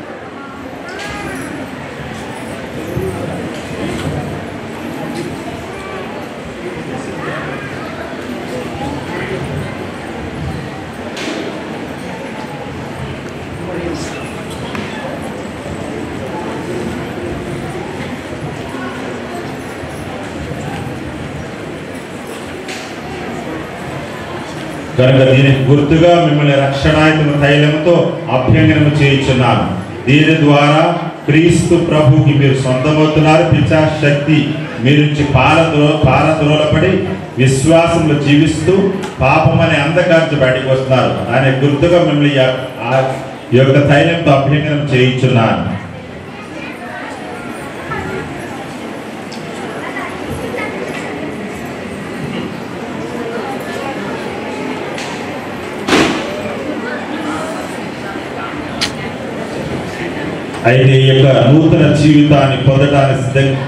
కనుక దీనికి గుర్తుగా మిమ్మల్ని రక్షణాయుధము తైలముతో అభ్యంగనము చేయించున్నాను దీని ద్వారా క్రీస్తు ప్రభుకి మీరు సొంతమవుతున్నారు పిచా శక్తి మీ నుంచి పారద్రో పారద్రోలపడి విశ్వాసంలో జీవిస్తూ పాపం అనే అంధకార్చి బయటకు వస్తున్నారు దానికి గుర్తుగా మిమ్మల్ని ఈ- ఆ- ఈ యొక్క తైలంతో అభ్యంగనం చేయించున్నాను అయితే ఈ యొక్క నూతన జీవితాన్ని పొందడానికి సిద్ధంగా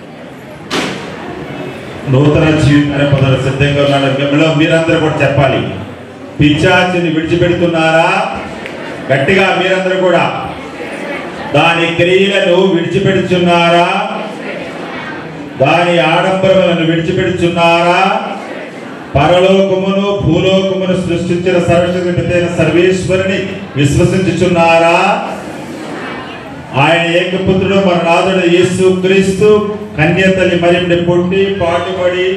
నూతన జీవితాన్ని పొందడానికి సిద్ధంగా ఉన్నాడు మిమ్మల్ని మీరందరూ కూడా చెప్పాలి పిచాచిని విడిచిపెడుతున్నారా గట్టిగా మీరందరూ కూడా దాని క్రియలను విడిచిపెడుచున్నారా దాని ఆడంబరములను విడిచిపెడుచున్నారా పరలోకమును భూలోకమును సృష్టించిన సర్వశక్తిపైన సర్వేశ్వరుని విశ్వసించుచున్నారా ఆయన ఏకపుత్రుడు మన నాథుడు యేసు క్రీస్తు కన్యతల్లి మరిమిడి పుట్టి పాటుపడి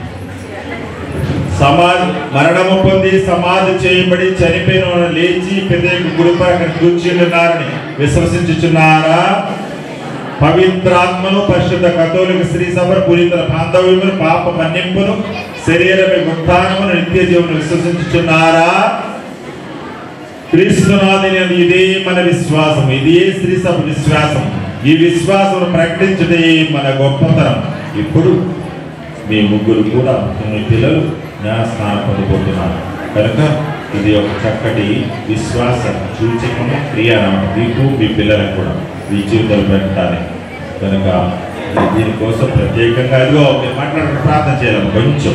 సమాధి మరణము పొంది సమాధి చేయబడి చనిపోయిన వాడు లేచి పెద్దకు గురుపాక కూర్చున్నారని విశ్వసించుచున్నారా పవిత్రాత్మను పరిశుద్ధ కథోలిక శ్రీ సభ పునీతుల బాంధవ్యమును పాప మన్నింపును శరీరమే ఉత్థానమును నిత్య జీవను విశ్వసించుచున్నారా క్రీస్తునాథుని ఇదే మన విశ్వాసం ఇదే శ్రీ సభ విశ్వాసం ఈ విశ్వాసం ప్రకటించడే మన గొప్పతనం ఇప్పుడు మీ ముగ్గురు కూడా మీ పిల్లలు జ్ఞాన స్నానం పొందబోతున్నారు కనుక ఇది ఒక చక్కటి విశ్వాస సూచకము క్రియ అన్నమాట మీకు మీ పిల్లలకు కూడా మీ జీవితంలో పెట్టాలి కనుక దీనికోసం ప్రత్యేకంగా ఇదిగో మీరు మాట్లాడుకుని ప్రార్థన చేయాలి కొంచెం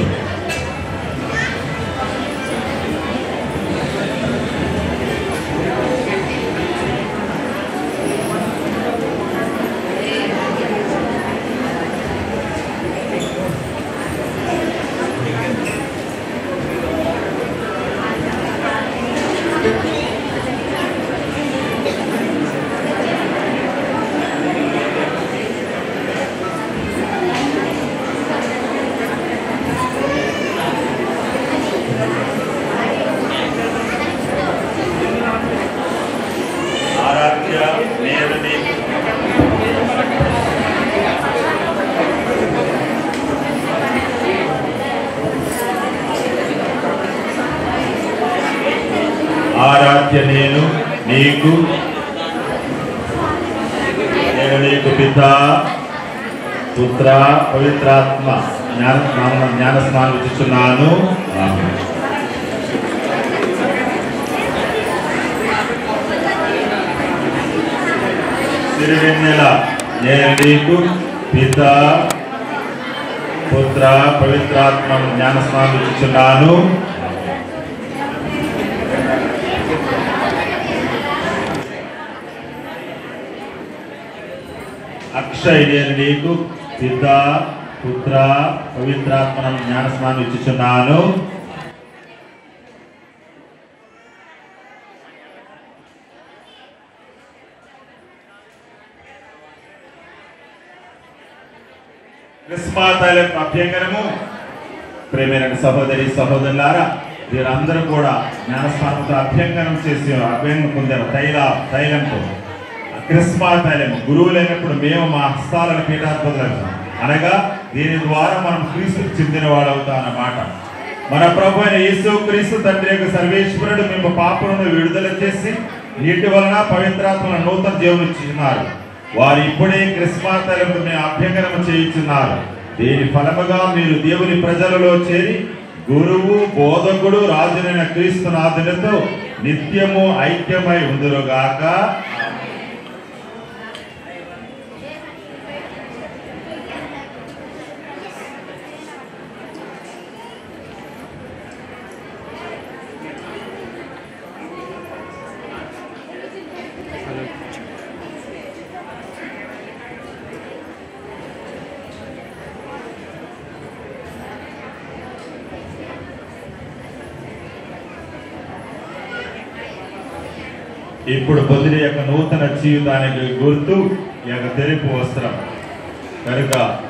నీకు నేను నీకు పిత పుత్ర పవిత్రాత్మ జ్ఞాన స్నానం జ్ఞాన స్నానం ఇచ్చుచున్నాను ఆమేన్. సిరివెన్నెల నేను నీకు పిత పుత్ర పవిత్రాత్మ జ్ఞాన స్నానం ఇచ్చుచున్నాను అక్షయ్ నేను నీకు పిత పుత్ర పవిత్రాత్మ జ్ఞాన స్నానం ఇచ్చుచున్నాను క్రిస్మాతైలం అభ్యంగనము ప్రేమైన సహోదరి సహోదరులారా వీరందరూ కూడా జ్ఞానస్నానంతో అభ్యంగనం చేసి అభ్యంగం పొందారు తైల తైలంతో క్రిస్మా తైలం గురువు లేనప్పుడు మేము మా హస్తాలను పీఠాధిపతులకు అనగా దీని ద్వారా మనం క్రీస్తుకు చెందిన వాడు అన్నమాట మన ప్రభు అయిన యేసు క్రీస్తు తండ్రి యొక్క సర్వేశ్వరుడు మేము పాపలను విడుదల చేసి నీటి వలన పవిత్రాత్మల నూతన జీవనం ఇచ్చినారు వారు ఇప్పుడే క్రిస్మస్ తైలంతో మేము అభ్యంగనం చేయించున్నారు దీని ఫలముగా మీరు దేవుని ప్రజలలో చేరి గురువు బోధకుడు రాజునైన క్రీస్తునాథునితో నిత్యము ఐక్యమై ఉందురుగాక ఇప్పుడు పొందిన యొక్క నూతన జీవితానికి గుర్తు ఈ యొక్క తెలుపు వస్త్రం కనుక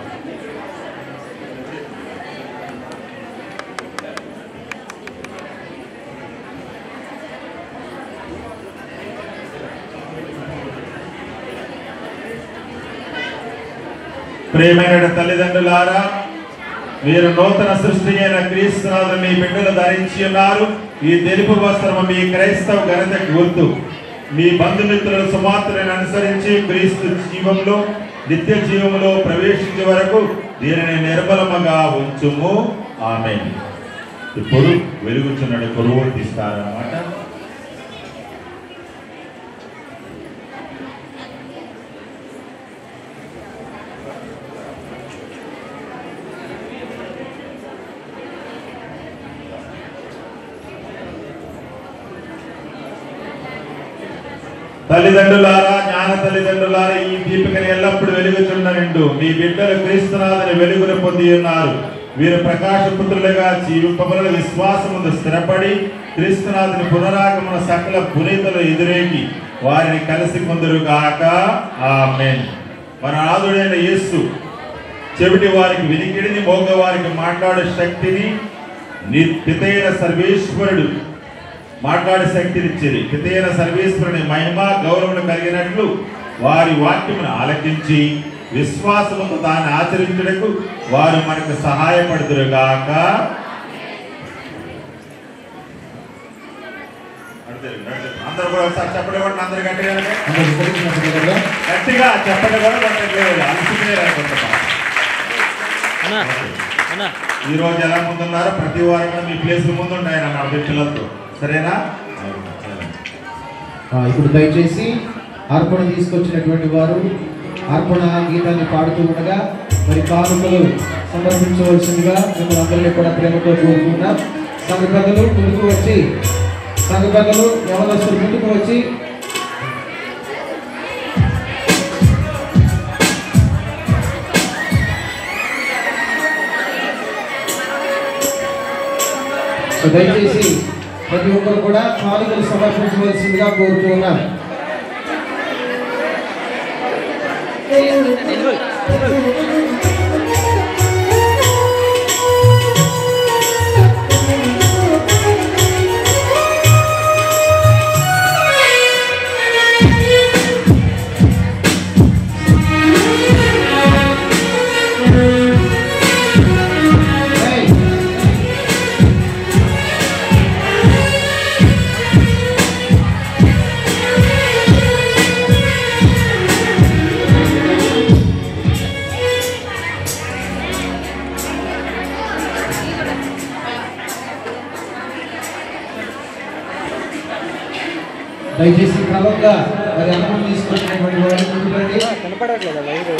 ప్రేమైన తల్లిదండ్రులారా మీరు నూతన సృష్టి అయిన క్రీస్తునాథు మీ బిడ్డలు ధరించి ఉన్నారు ఈ తెలుపు వస్త్రము మీ క్రైస్తవ ఘనతకు గుర్తు మీ బంధుమిత్రుల సుమాత్రను అనుసరించి క్రీస్తు జీవంలో నిత్య జీవంలో ప్రవేశించే వరకు దీనిని నిర్మలముగా ఉంచుము ఆమె ఇప్పుడు వెలుగుచున్నది కొరువు తీస్తారన్నమాట తల్లిదండ్రులారా జ్ఞాన తల్లిదండ్రులారా ఈ దీపికని ఎల్లప్పుడు వెలుగుచున్న నిండు మీ బిడ్డలు క్రీస్తునాథుని వెలుగును పొంది ఉన్నారు వీరు ప్రకాశపుత్రులుగా జీవింపబల విశ్వాసముందు స్థిరపడి క్రీస్తునాథుని పునరాగమన సకల పునీతలు ఎదురేగి వారిని కలిసి కొందరుగాక ఆమేన్ మన నాథుడైన యేసు చెవిటి వారికి వినికిడిని మోగ వారికి మాట్లాడే శక్తిని నిత్యతైన సర్వేశ్వరుడు మాట్లాడే శక్తిని ఇచ్చేది పితైన సర్వేశ్వరుని మహిమ గౌరవం కలిగినట్లు వారి వాక్యమును ఆలకించి విశ్వాసముతో తాను ఆచరించుటకు వారు మనకు సహాయపడుదురుగాక నడుతురు, నడుతురు. అందరూ కూడా ఒకసారి చెప్పండి కూడా అందరు గట్టిగా అందరూ వివరించినప్పుడు కదా, గట్టిగా చెప్పండి కూడా కొట్టట్లేదు అలసిపోయారు అనుకుంటున్నా అన్నా అన్నా ఈ రోజు ఎలా ముందున్నారో ప్రతి వారం కూడా మీ ప్లేస్ ముందు ఉన్నాయి నా పిల్లలతో సరేనా ఆ, ఇప్పుడు దయచేసి అర్పణ తీసుకొచ్చినటువంటి వారు అర్పణ గీతాన్ని పాడుతూ ఉండగా మరి కానుకలు సమర్పించవలసిందిగా మిమ్మల్ని అందరినీ కూడా ప్రేమతో కోరుకుంటున్నాం సంఘ పెద్దలు ముందుకు వచ్చి సంఘ పెద్దలు యవనస్తులు ముందుకు వచ్చి సో దయచేసి ప్రతి ఒక్కరు కూడా కానుకలు సమర్పించవలసిందిగా కోరుతూ ఉన్నాం Hey! దయచేసి క్రమంగా మరి అనుమతి తీసుకున్నటువంటి వారు ముందుకు రండి. కనపడట్లేదా వైరు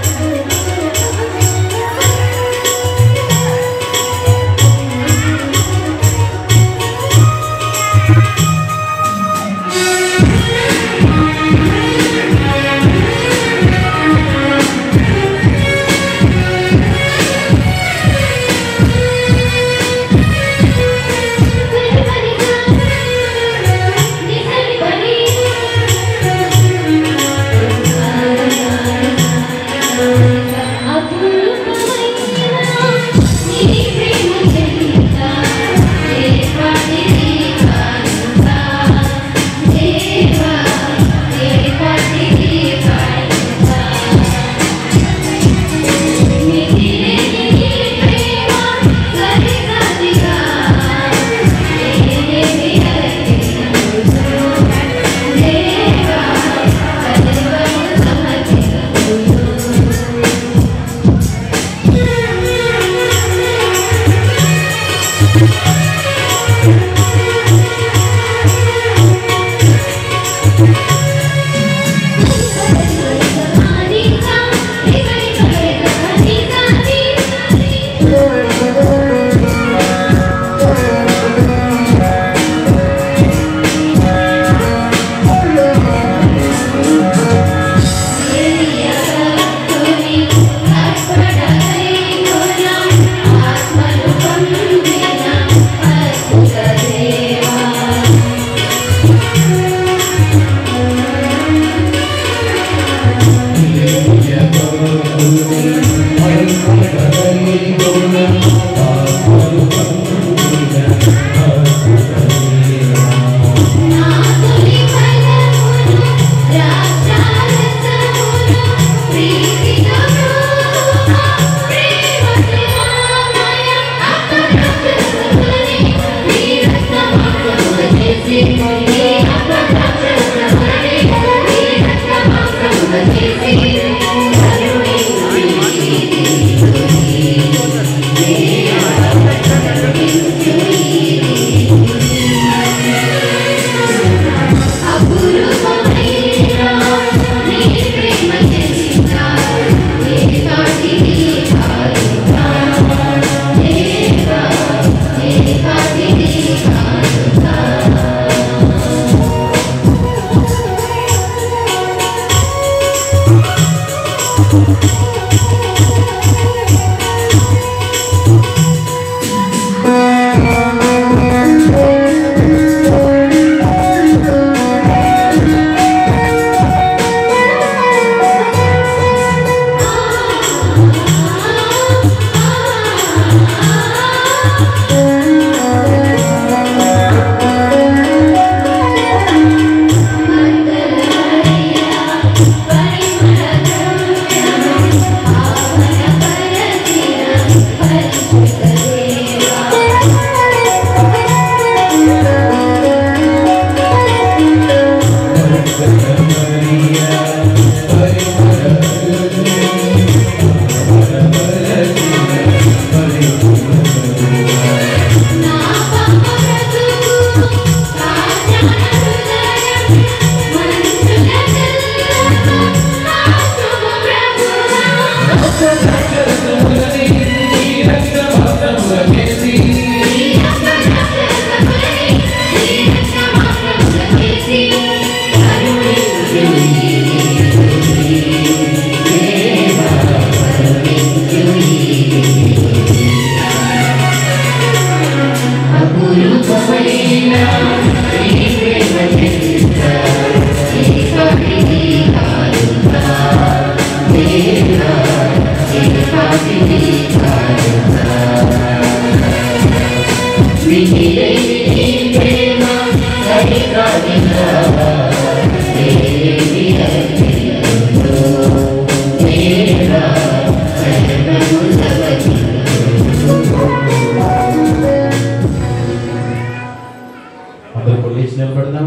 అందరూ కొలిచి నిలబడదాం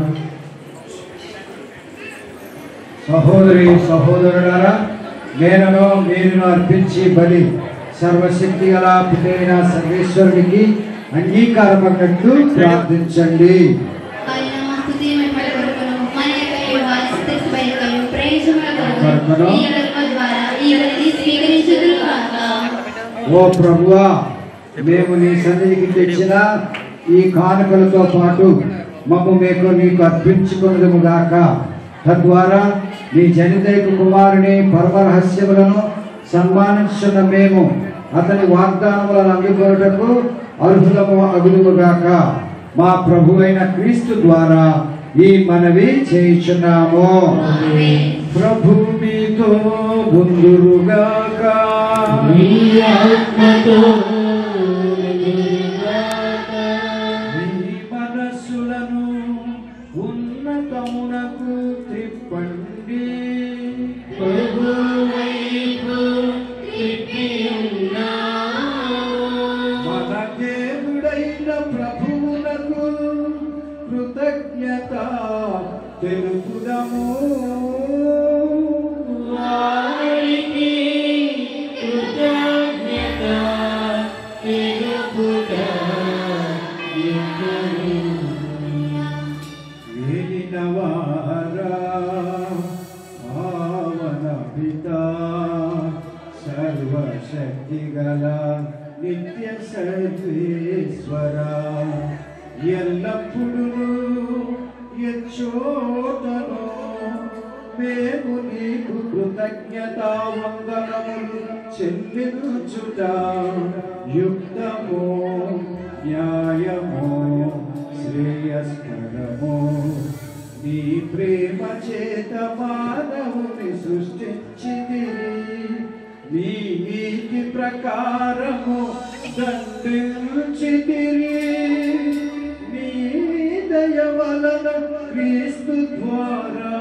సహోదరి సహోదరులారా నేనను మీరును అర్పించి బలి సర్వశక్తి గల పితైన సర్వేశ్వరుడికి అంగీకారమన్నట్లు ప్రార్థించండి ఆయన స్తుతి మహిమల కొరకును కానుకను ఈ కర్మ ద్వారా ఈవెనిది స్వీకరించుదురు కాక ఓ ప్రభువా మేము నీ సన్నిధికి తెచ్చిన ఈ కానుకలతో పాటు మమ్ము మీకు నీకు అర్పించుకున్నదము గాక తద్వారా నీ జనిదైక కుమారుని పరమ రహస్యములను సన్మానించున్న మేము అతని వాగ్దానములను అందుకొనుటకు అర్హులము అగుదుముగాక మా ప్రభు అయిన క్రీస్తు ద్వారా ఈ మనవి చేయుచున్నాము ప్రభు మీతో ముందురుగాక మీ మనస్సులను ఉన్నతమునకు త్రిప్పండి మన దేవుడైన ప్రభువునకు కృతజ్ఞత తెలుపుదము ఏలినవారా పావన పిత సర్వశక్తిగల నిత్య సర్వేశ్వర ఎల్లప్పుడూ ఎచ్చోటను మేము నీకు కృతజ్ఞత వందనములు చెల్లించుట యుక్తము న్యాయము శ్రేయస్కరము నీ ప్రేమ చేత మానవుని సృష్టించితిరి నీ నీతి ప్రకారము దండించితిరి నీ దయ వలన క్రీస్తు ద్వారా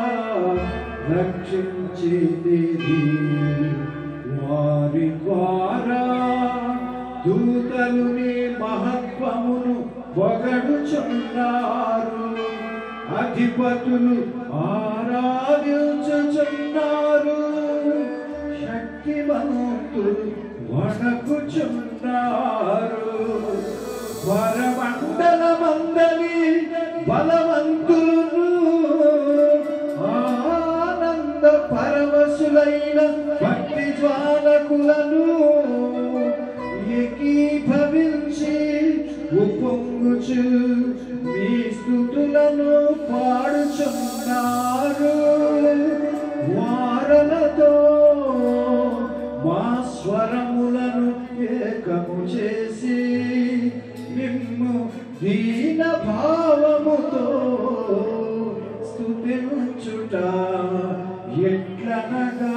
రక్షించితిరి వారి ద్వారా దూతలు నీ మహత్వమును పొగడుచున్నారు అధిపతులు ఆరాధించుచున్నారు శక్తివంతులు వణకుచున్నారు వరమండలమందలి బలవంతులు ఆనంద పరవశులైన భక్తి జ్వాలకులను ఏకీభవించి ఉప్పొంగుచు మీ స్థుతులను పాడుచున్నారు వారలతో మా స్వరములను ఏకము చేసి నిమ్ము దీన భావముతో స్థుతించుట ఎట్లనగా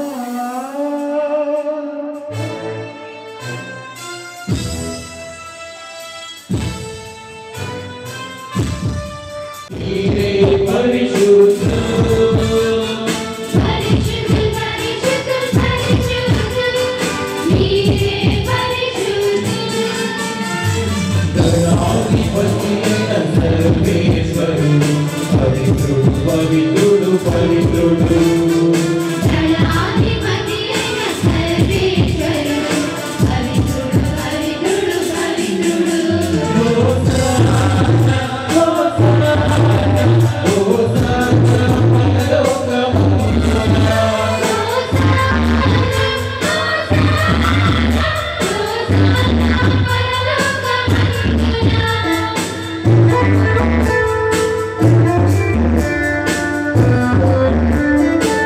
పరిశుద్ధులు పరిశుద్ధులు పరిశుద్ధులు నీవే పరిశుద్ధులు దళాధిపతి అయిన సర్వేశ్వరుడు పవిత్రుడు పవిత్రుడు పవిత్రుడు పరలోకమందున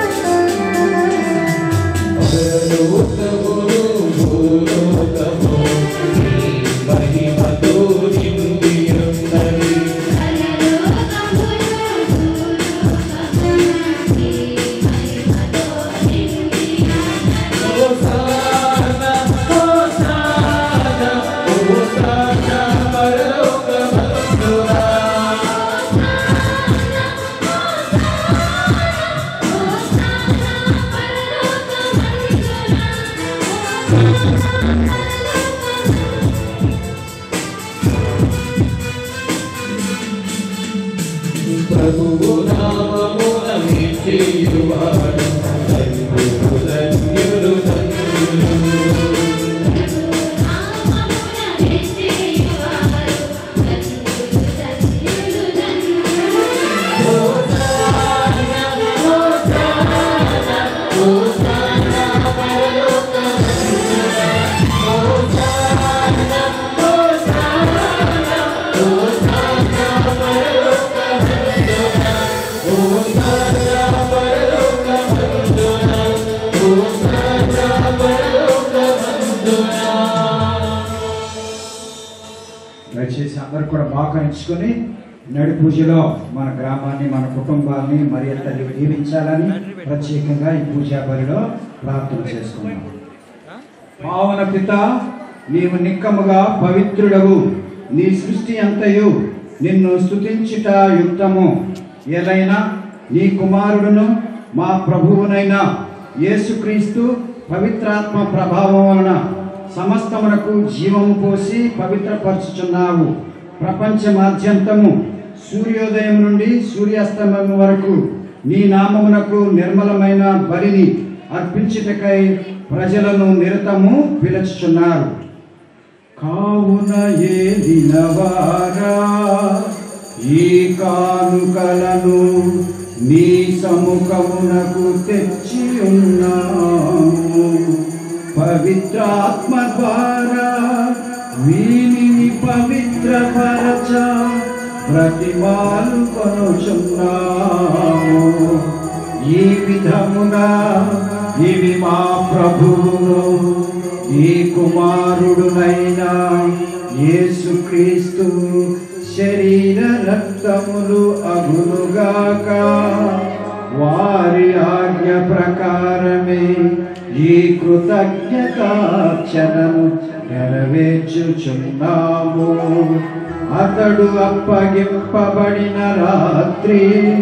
దయచేసి అందరు కూడా బాకరించుకొని నడి పూజలో మన గ్రామాన్ని మన కుటుంబాన్ని మరి తల్లి దీవించాలని ప్రత్యేకంగా ఈ పూజా బలిలో ప్రార్థన చేసుకున్నాం పావన పిత నీవు నిక్కముగా పవిత్రుడవు నీ సృష్టి అంతయు నిన్ను స్తుతించుట యుక్తము ఏదైనా నీ కుమారుడును మా ప్రభువునైన యేసుక్రీస్తు పవిత్రాత్మ ప్రభావం వలన సమస్తమునకు జీవము పోసి పవిత్రపరచుచున్నావు ప్రపంచమాద్యంతము సూర్యోదయం నుండి సూర్యాస్తమయం వరకు నీ నామమునకు నిర్మలమైన బలిని అర్పించుటకై ప్రజలను నిరతము పిలుచుచున్నారు కావున ఏలినవారా ఈ కానుకలను నీ సముఖమునకు తెచ్చి ఉన్నాము పవిత్రాత్మ ద్వారా వీనిని పవిత్రపరచ ప్రతిమాలు కొనుచున్నాము ఈ విధముగా ఇవి మా ప్రభువును ఈ కుమారుడునైనా యేసుక్రీస్తు శరీర రక్తములు అగునుగాక వారి ఆజ్ఞ ప్రకారమే ఈ కృతజ్ఞతాక్షణము నెరవేర్చుచున్నాము అతడు అప్పగింపబడిన రాత్రి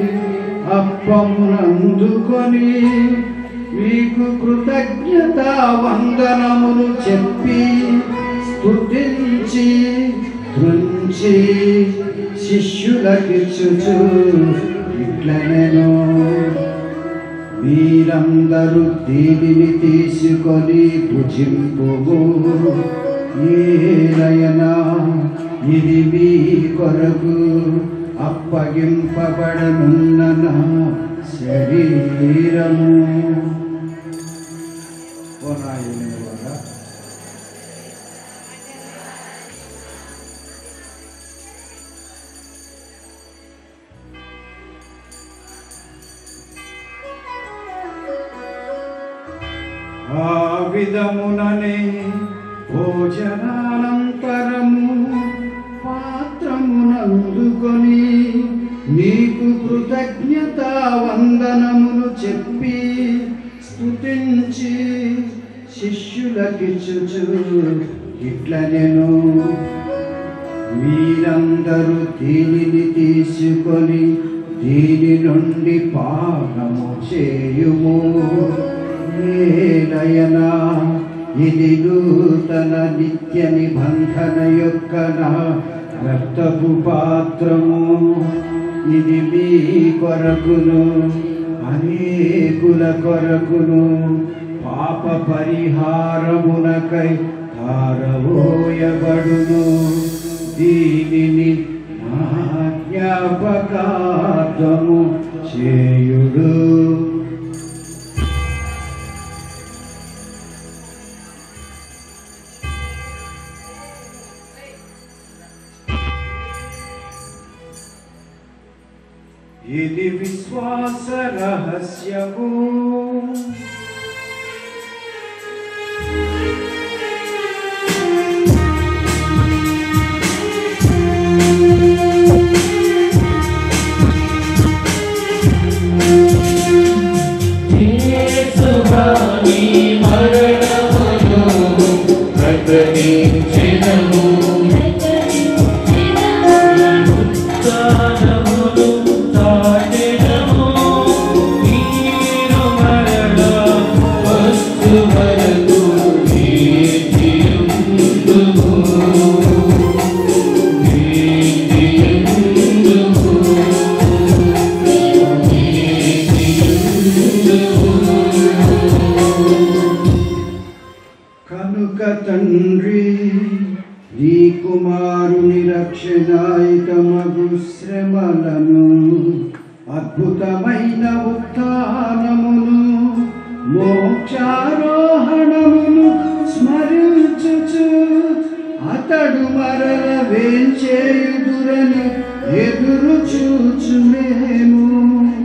అప్పమునందుకొని మీకు కృతజ్ఞత వందనములు చెప్పి స్తుతించి త్రుంచి శిష్యులకిచ్చుచు ఇట్లనెను మీరందరూ దీనిని తీసుకొని భుజింపువు ఏలయనా ఇది మీ కొరకు అప్పగింపబడనున్న నా శరీరము ఓ నాయన వారా ఆ విధముననే భోజనానంతరము పాత్రమునందుకొని నీకు కృతజ్ఞత వందనమును చెప్పి స్తుతించి శిష్యులకిచ్చుచు ఇట్లనెను మీరందరూ దీనిని తీసుకొని దీని నుండి పానము చేయుము ఏలయనా ఇది నూతన నిత్య నిబంధన యొక్క నా రక్తపు పాత్రము ఇది మీ కొరకును అనేకుల కొరకును పాప పరిహారమునకై ధారవోయబడును దీనిని నా జ్ఞాపకార్థము చేయుడు ఇది విశ్వాస రహస్యము కనుక తండ్రి నీ కుమారుని రక్షణాయుతమగు శ్రమలను అద్భుతమైన ఉత్థానమును మోక్షారోహణమును స్మరించుచు అతడు మరల వేంచేయుదురని ఎదురు చూచునేము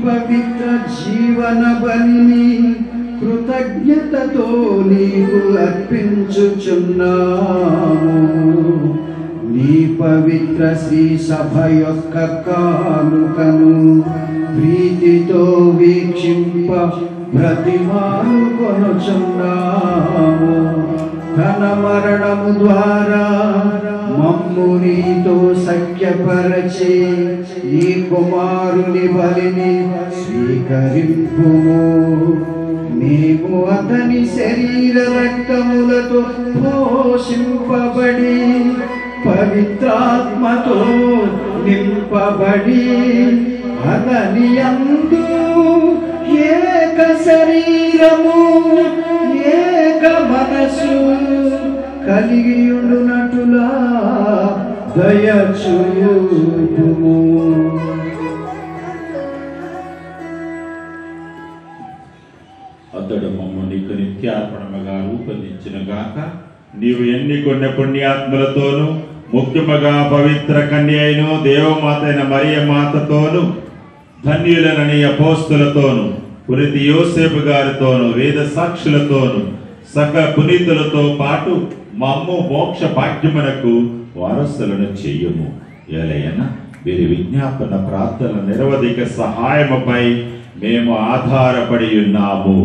పవిత్ర జీవన బలిని కృతజ్ఞతతో నీకు అర్పించుచున్నాము నీ పవిత్ర శ్రీ సభ యొక్క కానుకను ప్రీతితో వీక్షింప ప్రతిమాను కొనుచున్నాము తన మరణము ద్వారా మమ్ము నీతో సఖ్యపరచి నీ కుమారుని బలిని స్వీకరింపుము మేము అతని శరీర రక్తములతో పోషింపబడి పవిత్రాత్మతో నింపబడి అతని అందు ఏక శరీరము ఏక మనసు కలిగి ఉండునటులా దయచూపుము అతడు మమ్మ నీకు నిత్యార్పణముగా రూపొందించిన గాక నీవు ఎన్నికొన్న పుణ్యాత్ములతోనూ ముఖ్యముగా పవిత్ర కన్య అయిన దేవమాత అయిన మరియ మాతతోను ధన్యులనని అపోస్తులతోను పురితి యోసేపు గారితోను వేద సాక్షులతోను సకల పునీతులతో పాటు మమ్ము మోక్ష భాగ్యమునకు వారసులను చెయ్యము ఎలయన వీరి విజ్ఞాపన ప్రార్థన నిరవధిక సహాయముపై మేము ఆధారపడి ఉన్నాము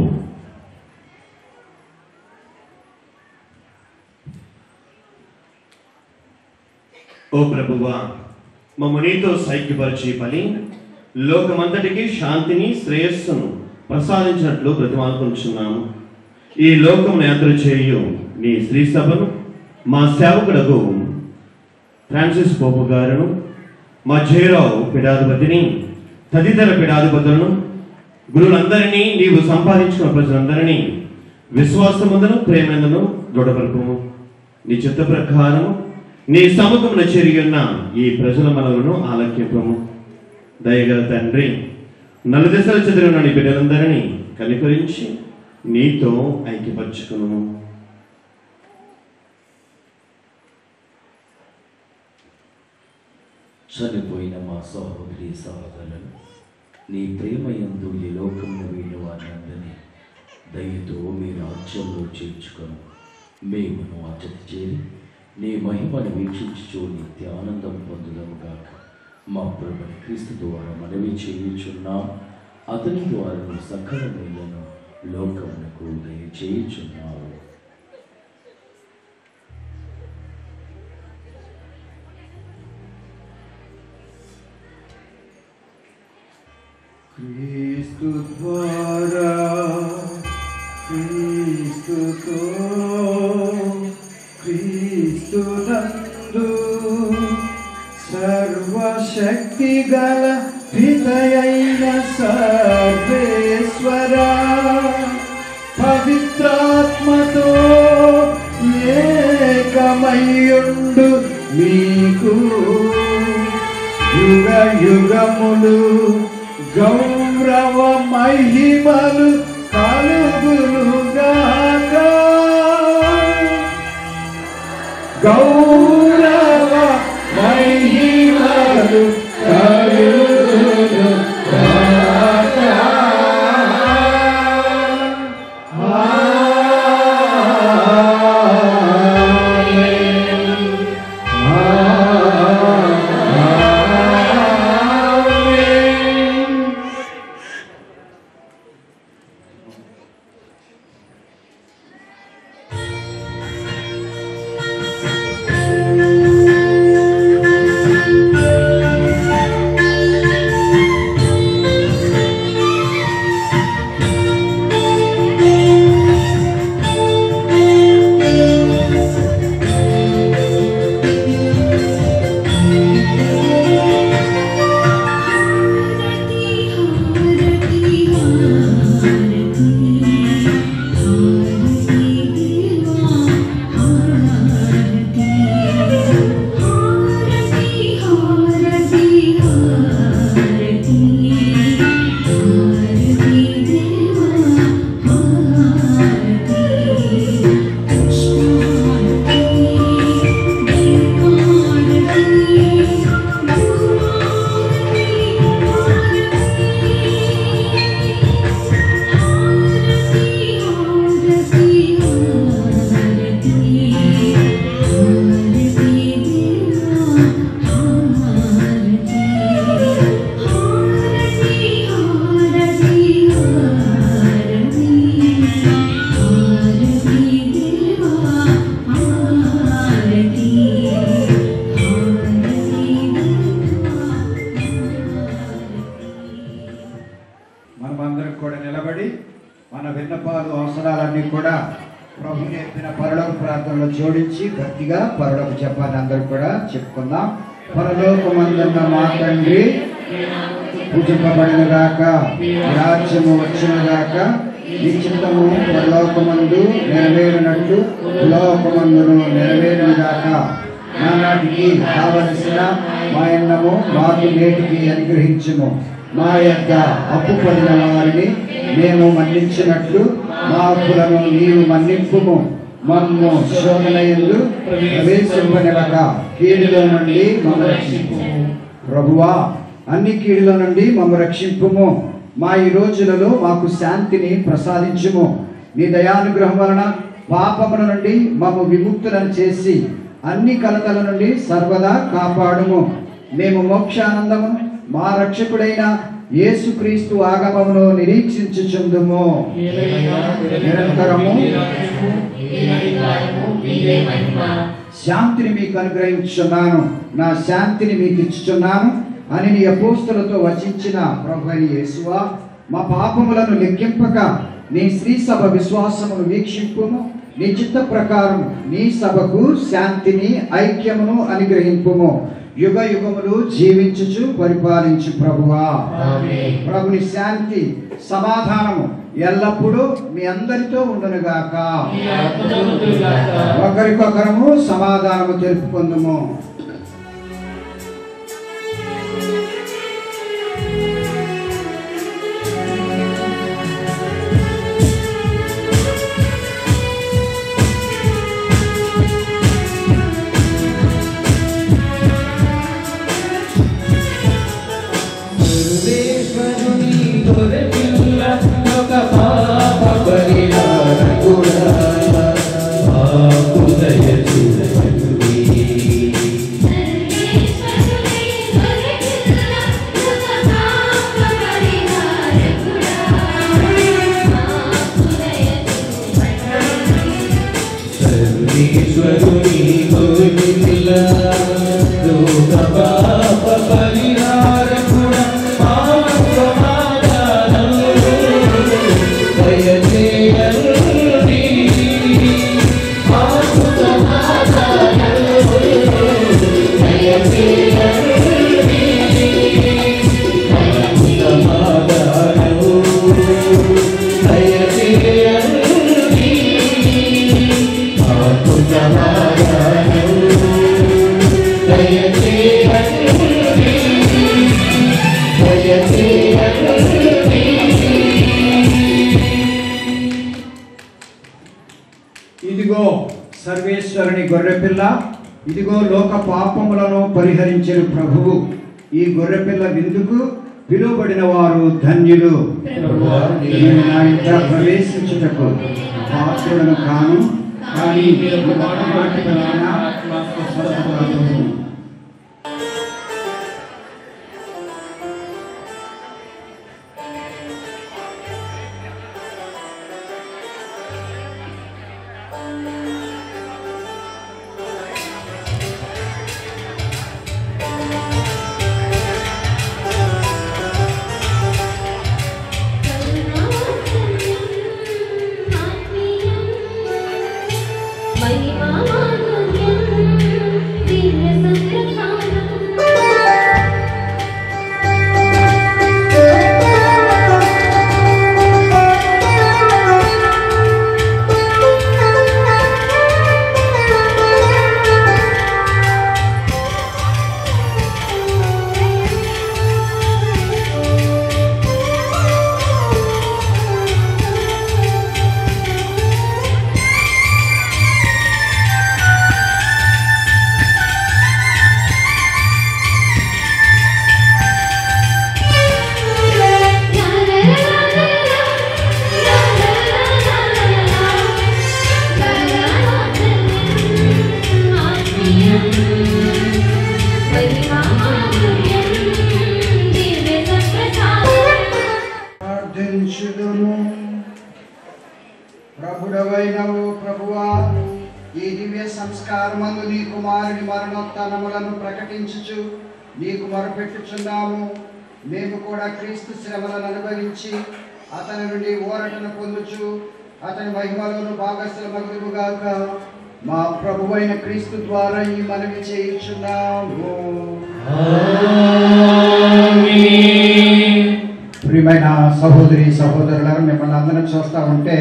ఓ ప్రభువా మమ్మ నీతో సైక్యపరిచి పని లోకమంతటికి శాంతిని శ్రేయస్సును ప్రసాదించినట్లు ప్రతిమాలుకుంటున్నాము ఈ లోకమును యాత్ర చేయు నీ శ్రీ సభను మా సేవకులకు ఫ్రాన్సిస్ పోపు గారును మా జయరావు పీఠాధిపతిని తదితర పీఠాధిపతులను గురువులందరినీ నీవు సంపాదించుకున్న ప్రజలందరినీ విశ్వాసముందను ప్రేమందును దృఢపరపము నీ చిత్త ప్రకారము నీ సముఖమున చెరిగిన్న ఈ ప్రజల మనలను ఆలక్ష్యపము దయగల తండ్రి నలుదశల చెదిరిన నీ బిడ్డలందరినీ కనికరించి నీతో ఐక్యపరచుకును చనిపోయిన మా సహోదరి సహోదరులను నీ ప్రేమ యందు ఈ లోకంలో వీడిన వారినందరినీ దయతో మీ రాజ్యంలో చేర్చుకొని మేమును అచ్చటి చేరి నీ మహిమను వీక్షించుచు నిత్య ఆనందం పొందుదము గాక మా ప్రభుని క్రీస్తు ద్వారా మనవి చేయుచున్నాం అతని ద్వారా సకల మేలను లోకమునకు దయచేయుచున్నాము క్రీస్తు ద్వారా క్రీస్తుతో క్రీస్తునందు సర్వశక్తి గల పితయైన సర్వేశ్వర పవిత్రాత్మతో ఏకమయ్యుండు మీకు యుగ యుగములు గౌరవ మహిమలు కలుగులుగాక గౌరవ మహిమలు Thank మనమందరం కూడా నిలబడి మన విన్నపాలు అవసరాలన్నీ కూడా ప్రభు నేర్పిన పరలోక ప్రార్థనలో జోడించి గట్టిగా పరలోక చెప్పాలి అందరూ కూడా చెప్పుకుందాం పరలోకమందున్న మా తండ్రి పూజింపబడిన గాక రాజ్యము వచ్చిన గాక నీ చిత్తము పరలోకమందు నెరవేరినట్టు లోకమందును నెరవేరిన గాక నానాటికి కావలసిన మా ఎన్నము మాకు నేటికి అనుగ్రహించుము మా యొక్క అప్పు పడిన వారిని మేము మన్నించినట్లు మా అప్పులను నీవు మన్నింపుము మమ్ము శోధనయందు ప్రవేశింపనివ్వక కీడులో నుండి మమ్మ రక్షింపుము ప్రభువా అన్ని కీడుల నుండి మమ్మ రక్షింపుము మా ఈ రోజులలో మాకు శాంతిని ప్రసాదించుము నీ దయానుగ్రహం వలన పాపముల నుండి మమ్మ విముక్తులను చేసి అన్ని కలతల నుండి సర్వదా కాపాడుము మేము మోక్షానందము మా రక్షకుడైన యేసుక్రీస్తు ఆగమమును నిరీక్షించుచుందుము నిరంతరము శాంతిని మీకు అనుగ్రహించుచున్నాను నా శాంతిని మీకు ఇచ్చుచున్నాను అని నీ అపోస్తులతో వచించిన ప్రభు అయిన యేసువా మా పాపములను లెక్కింపక నీ శ్రీ సభ విశ్వాసమును వీక్షింపుము నీ చిత్త ప్రకారం నీ సభకు శాంతిని ఐక్యమును అనుగ్రహింపుము యుగ యుగములు జీవించుచు పరిపాలించు ప్రభువా ప్రభుని శాంతి సమాధానము ఎల్లప్పుడూ మీ అందరితో ఉండునుగాక ఒకరికొకరము సమాధానము తెలుపుకుందుము సర్వేశ్వరుని గొర్రెపిల్ల ఒక పాప పరిహారకుడా, మాకు దయ చూడగలుగునీ. సర్వేశ్వరుని గొర్రెపిల్ల లోక పాప పరిహారకుడా, మాకు సమాధానము దయచేయండి. మాకు సమాధానము దయచేయండి. మాకు సమాధానము దయచేయండి. మాకు సమాధానము దయచేయండి. ఇదిగో సర్వేశ్వరుని గొర్రెపిల్ల ఇదిగో లోక పాపములను పరిహరించిన ప్రభువు ఈ గొర్రెపిల్ల విందుకు పిలువబడిన వారు ధన్యులు నేను నా ఇంట ప్రవేశించుటకు పాత్రులను కాను కానీ ఒక మాట మాట్లాడిన ఆత్మకు స్వస్థతను. ప్రార్థించుదుము ప్రభుడవైనవు ప్రభువా ఈ దివ్య సంస్కారమందు నీ కుమారుని మరణోత్థానములను ప్రకటించుచు నీకు మొరపెట్టుచున్నాము మేము కూడా క్రీస్తు శ్రమలను అనుభవించి అతని నుండి ఊరటను పొందుచు అతని మహిమలను భాగస్థలమగుదుము గాక మా ప్రభువైన క్రీస్తు ద్వారా ఈ మనవి చేయుచున్నాము ప్రియమైన సహోదరి సహోదరులను మిమ్మల్ని అందరం చూస్తూ ఉంటే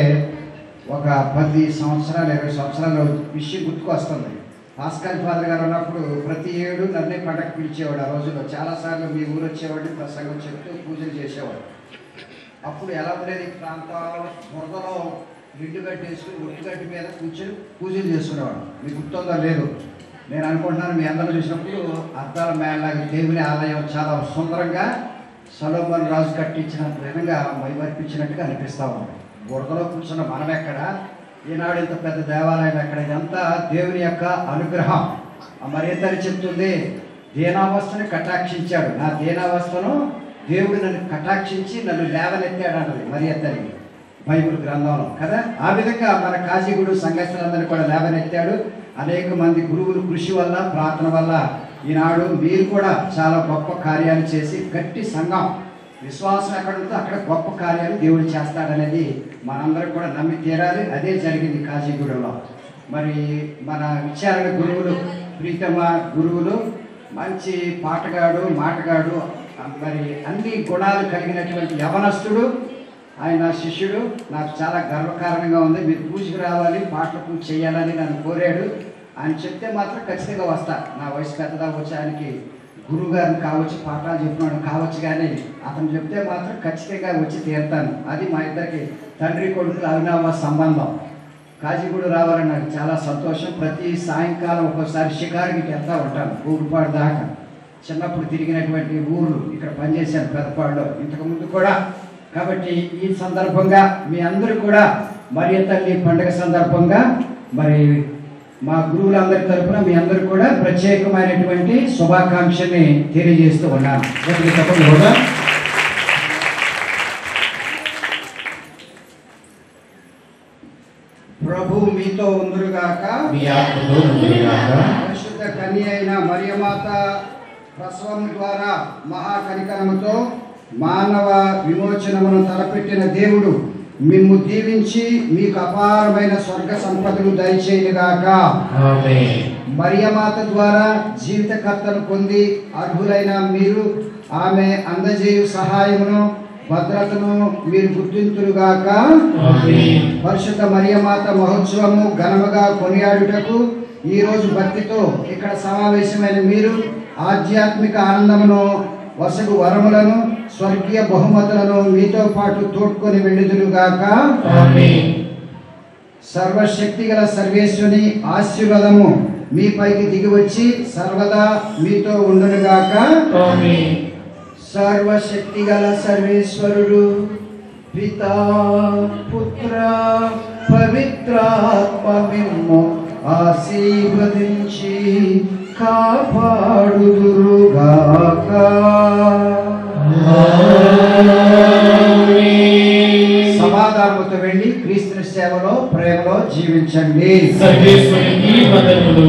ఒక పది సంవత్సరాలు ఇరవై సంవత్సరాల విషయం గుర్తుకు వస్తుంది భాస్కర్ ఫాదర్ గారు ఉన్నప్పుడు ప్రతి ఏడు నన్నే పండగ పిలిచేవాడు ఆ రోజుల్లో చాలాసార్లు మీ ఊరు వచ్చేవాడు ప్రసంగం చెప్తూ పూజలు చేసేవాడు అప్పుడు ఎలా ఉండేది ఈ ప్రాంతాల్లో బురదలో గిడ్డు కట్టేసుకుని ఒట్టిగడ్డి మీద కూర్చొని పూజలు చేసుకునేవాడు మీకు గుర్తుందో లేదు నేను అనుకుంటున్నాను మీ అందరూ చూసినప్పుడు అద్దాల మేళలాగా దేవుని ఆలయం చాలా సుందరంగా సలోమన్ రాజు కట్టించిన విధంగా మైమర్పించినట్టుగా అనిపిస్తూ ఉంది బురదలో కూర్చున్న మనం ఎక్కడ ఈనాడు ఇంత పెద్ద దేవాలయం ఎక్కడ ఇదంతా దేవుని యొక్క అనుగ్రహం ఆ మరింతని చెప్తుంది దీనావస్థని కటాక్షించాడు నా దీనావస్థను దేవుడు నన్ను కటాక్షించి నన్ను లేవనెత్తాడు అన్నది మరి ఎత్తని బైబిల్ గ్రంథంలో కదా ఆ విధంగా మన కాశీగుడు సంఘస్థలందరినీ కూడా లేవనెత్తాడు అనేక మంది గురువులు కృషి వల్ల ప్రార్థన వల్ల ఈనాడు మీరు కూడా చాలా గొప్ప కార్యాలు చేసి గట్టి సంఘం విశ్వాసం ఎక్కడ ఉందో అక్కడ గొప్ప కార్యాలు దేవుడు చేస్తాడనేది మనందరం కూడా నమ్మి తీరాలి అదే జరిగింది కాశీగూడెంలో మరి మన విచారణ గురువులు ప్రీతమ గురువులు మంచి పాటగాడు మాటగాడు మరి అన్ని గుణాలు కలిగినటువంటి యవనస్తుడు ఆయన శిష్యుడు నాకు చాలా గర్వకారణంగా ఉంది మీరు పూజకు రావాలి పాటలు పూజ చేయాలని నన్ను కోరాడు ఆయన చెప్తే మాత్రం ఖచ్చితంగా వస్తా నా వయసు పెద్దదా వచ్చి ఆయనకి గురువు గారిని కావచ్చు పాఠాలు చెప్పినాడు కావచ్చు కానీ అతను చెప్తే మాత్రం ఖచ్చితంగా వచ్చి తీరుతాను అది మా ఇద్దరికి తండ్రి కొడుకుల అవినావ సంబంధం కాజీగూడ రావాలని నాకు చాలా సంతోషం ప్రతి సాయంకాలం ఒక్కోసారి షికారుకి వెళ్తూ ఉంటాను ఊరుపాడు దాకా చిన్నప్పుడు తిరిగినటువంటి ఊర్లు ఇక్కడ పనిచేశాను పెద్దపాడులో ఇంతకు ముందు కూడా కాబట్టి ఈ సందర్భంగా మీ అందరూ కూడా మరియ తల్లి పండుగ సందర్భంగా మరి మా గురువులందరి తరపున మీ అందరూ కూడా ప్రత్యేకమైనటువంటి శుభాకాంక్షల్ని తెలియజేస్తూ ఉన్నాను గట్టిగా చెప్పండి కూడా ప్రభు మీతో ఉందురుగాక మీ ఆత్మతో ఉండుగాక. పరిశుద్ధ కన్య అయిన మరియమాత ప్రసవం ద్వారా మహాకనికరముతో మానవ విమోచనమును తలపెట్టిన దేవుడు మిమ్ము దీవించి మీకు అపారమైన స్వర్గ సంపదలు దయచేయుగాక ఆమేన్. మరియమాత ద్వారా జీవితకర్తను పొంది అర్హులైన మీరు ఆమె అందజేయు సహాయమును భద్రతను మీరు గుర్తింతురుగాక ఆమేన్. పరిశుద్ధ మరియమాత మహోత్సవము ఘనముగా కొనియాడుటకు ఈ రోజు భక్తితో ఇక్కడ సమావేశమైన మీరు ఆధ్యాత్మిక ఆనందమును వసగు వరములను స్వర్గీయ బహుమతులను మీతో పాటు తోడ్కొని వెళ్ళుదురుగాక ఆమేన్. సర్వశక్తి గల సర్వేశ్వని ఆశీర్వాదము మీపైకి దిగి వచ్చి సర్వదా మీతో ఉండునుగాక ఆమేన్. సర్వశక్తి గల సర్వేశ్వరుడు పితా పుత్ర పవిత్రాత్మ మిమ్ము ఆశీర్వదించి కాపాడుదురుగాక సమాధానముతో వెళ్ళి క్రీస్తుని సేవలో ప్రేమలో జీవించండి సర్వేశ్వరునికి వందనములు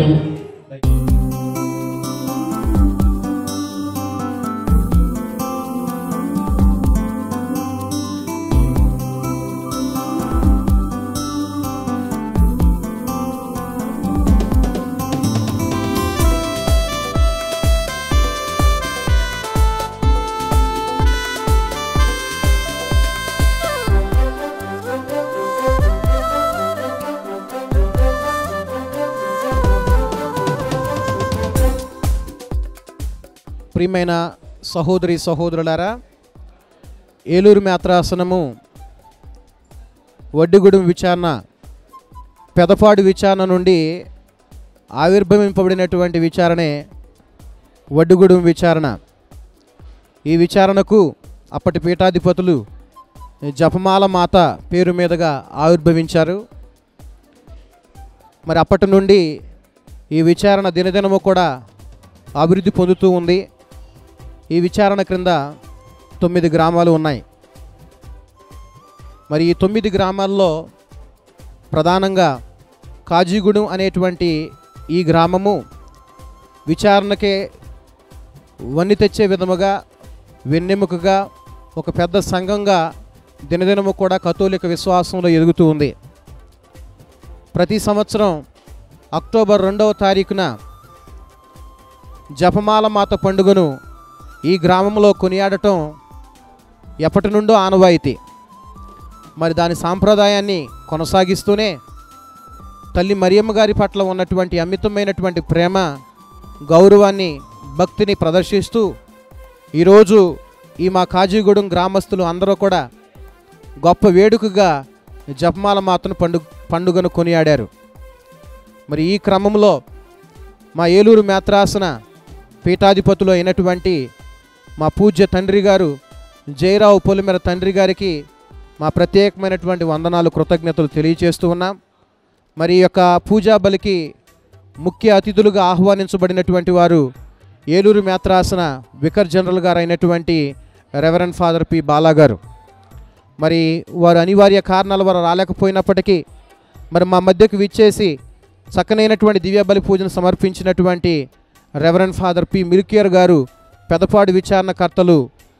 ప్రియమైన సహోదరి సహోదరులారా ఏలూరు మేత్రాసనము వడ్డిగూడెం విచారణ పెదపాడు విచారణ నుండి ఆవిర్భవింపబడినటువంటి విచారణే వడ్డిగూడెం విచారణ ఈ విచారణకు అప్పటి పీఠాధిపతులు జపమాల మాత పేరు మీదుగా ఆవిర్భవించారు మరి అప్పటి నుండి ఈ విచారణ దినదినము కూడా అభివృద్ధి పొందుతూ ఉంది ఈ విచారణ క్రింద తొమ్మిది గ్రామాలు ఉన్నాయి మరి ఈ తొమ్మిది గ్రామాల్లో ప్రధానంగా కాజీగూడెం అనేటువంటి ఈ గ్రామము విచారణకే వన్ని తెచ్చే విధముగా వెన్నెముకగా ఒక పెద్ద సంఘంగా దినదినము కూడా కథోలిక విశ్వాసంలో ఎదుగుతూ ఉంది ప్రతి సంవత్సరం అక్టోబర్ రెండవ తారీఖున జపమాల మాత పండుగను ఈ గ్రామంలో కొనియాడటం ఎప్పటి నుండో ఆనవాయితీ మరి దాని సాంప్రదాయాన్ని కొనసాగిస్తూనే తల్లి మరియమ్మ గారి పట్ల ఉన్నటువంటి అమితమైనటువంటి ప్రేమ గౌరవాన్ని భక్తిని ప్రదర్శిస్తూ ఈరోజు ఈ మా కాజీగూడెం గ్రామస్తులు అందరూ కూడా గొప్ప వేడుకగా జపమాల మాతను పండుగ పండుగను కొనియాడారు మరి ఈ క్రమంలో మా ఏలూరు మేత్రాసన పీఠాధిపతులు అయినటువంటి మా పూజ్య తండ్రి గారు జయరావు పొలిమెర తండ్రి గారికి మా ప్రత్యేకమైనటువంటి వందనాలు కృతజ్ఞతలు తెలియచేస్తూ ఉన్నాం మరి ఈ యొక్క పూజా బలికి ముఖ్య అతిథులుగా ఆహ్వానించబడినటువంటి వారు ఏలూరు మేత్రాసన వికర్ జనరల్ గారు అయినటువంటి రెవరెండ్ ఫాదర్ పి బాలా గారు మరి వారు అనివార్య కారణాల వల్ల రాలేకపోయినప్పటికీ మరి మా మధ్యకు విచ్చేసి చక్కనైనటువంటి దివ్య బలి పూజను సమర్పించినటువంటి రెవరెండ్ ఫాదర్ పి మిల్కియర్ గారు పెదపాడు విచారణకర్తలు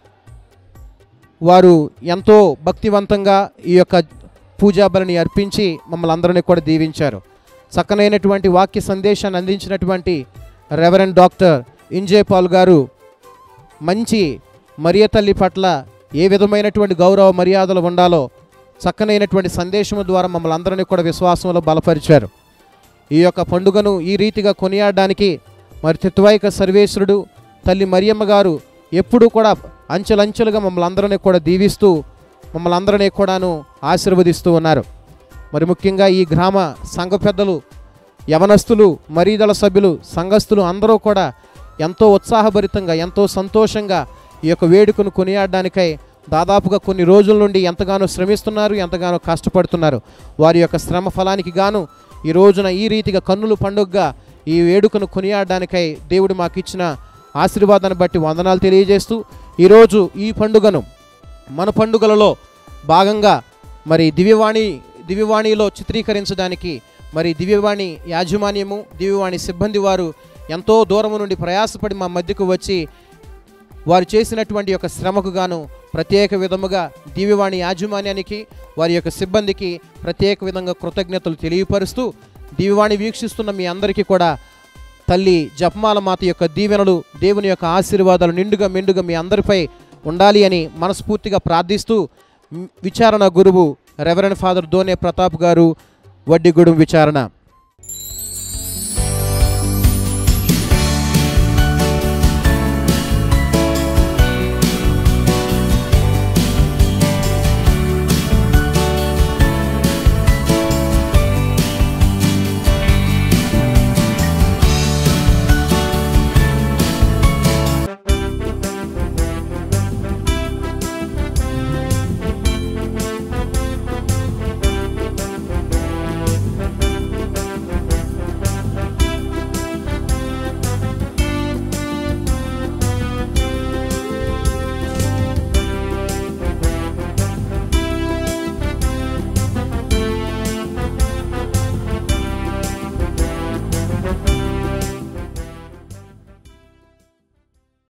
వారు ఎంతో భక్తివంతంగా ఈ యొక్క పూజా బలిని అర్పించి మమ్మల్ని అందరినీ కూడా దీవించారు చక్కనైనటువంటి వాక్య సందేశాన్ని అందించినటువంటి రెవరెండ్ డాక్టర్ ఇంజే పాల్ గారు మంచి మరియ తల్లి పట్ల ఏ విధమైనటువంటి గౌరవ మర్యాదలు ఉండాలో చక్కనైనటువంటి సందేశము ద్వారా మమ్మల్ని అందరినీ కూడా విశ్వాసంలో బలపరిచారు ఈ యొక్క పండుగను ఈ రీతిగా కొనియాడడానికి మరి తిత్వాయిక సర్వేశ్వరుడు తల్లి మరియమ్మ గారు ఎప్పుడూ కూడా అంచెలంచెలుగా మమ్మల్ని అందరినీ కూడా దీవిస్తూ మమ్మల్ని అందరినీ కూడాను ఆశీర్వదిస్తూ ఉన్నారు మరి ముఖ్యంగా ఈ గ్రామ సంఘ పెద్దలు యవనస్తులు మరీదళ సభ్యులు సంఘస్థులు అందరూ కూడా ఎంతో ఉత్సాహభరితంగా ఎంతో సంతోషంగా ఈ యొక్క వేడుకను కొనియాడడానికై దాదాపుగా కొన్ని రోజుల నుండి ఎంతగానో శ్రమిస్తున్నారు ఎంతగానో కష్టపడుతున్నారు వారి యొక్క శ్రమ ఫలానికి గాను ఈ రోజున ఈ రీతిగా కన్నుల పండుగగా ఈ వేడుకను కొనియాడడానికై దేవుడు మాకు ఇచ్చిన ఆశీర్వాదాన్ని బట్టి వందనాలు తెలియజేస్తూ ఈరోజు ఈ పండుగను మన పండుగలలో భాగంగా మరి దివ్యవాణి దివ్యవాణిలో చిత్రీకరించడానికి మరి దివ్యవాణి యాజమాన్యము దివ్యవాణి సిబ్బంది వారు ఎంతో దూరం నుండి ప్రయాసపడి మా మధ్యకు వచ్చి వారు చేసినటువంటి యొక్క శ్రమకు గాను ప్రత్యేక విధముగా దివ్యవాణి యాజమాన్యానికి వారి యొక్క సిబ్బందికి ప్రత్యేక విధంగా కృతజ్ఞతలు తెలియపరుస్తూ దివ్యవాణి వీక్షిస్తున్న మీ అందరికీ కూడా తల్లి జపమాల మాత యొక్క దీవెనలు దేవుని యొక్క ఆశీర్వాదాలు నిండుగా మెండుగా మీ అందరిపై ఉండాలి అని మనస్ఫూర్తిగా ప్రార్థిస్తూ మ్, విచారణ గురువు రెవరెండ్ ఫాదర్ దోనే ప్రతాప్ గారు వడ్డిగూడెం విచారణ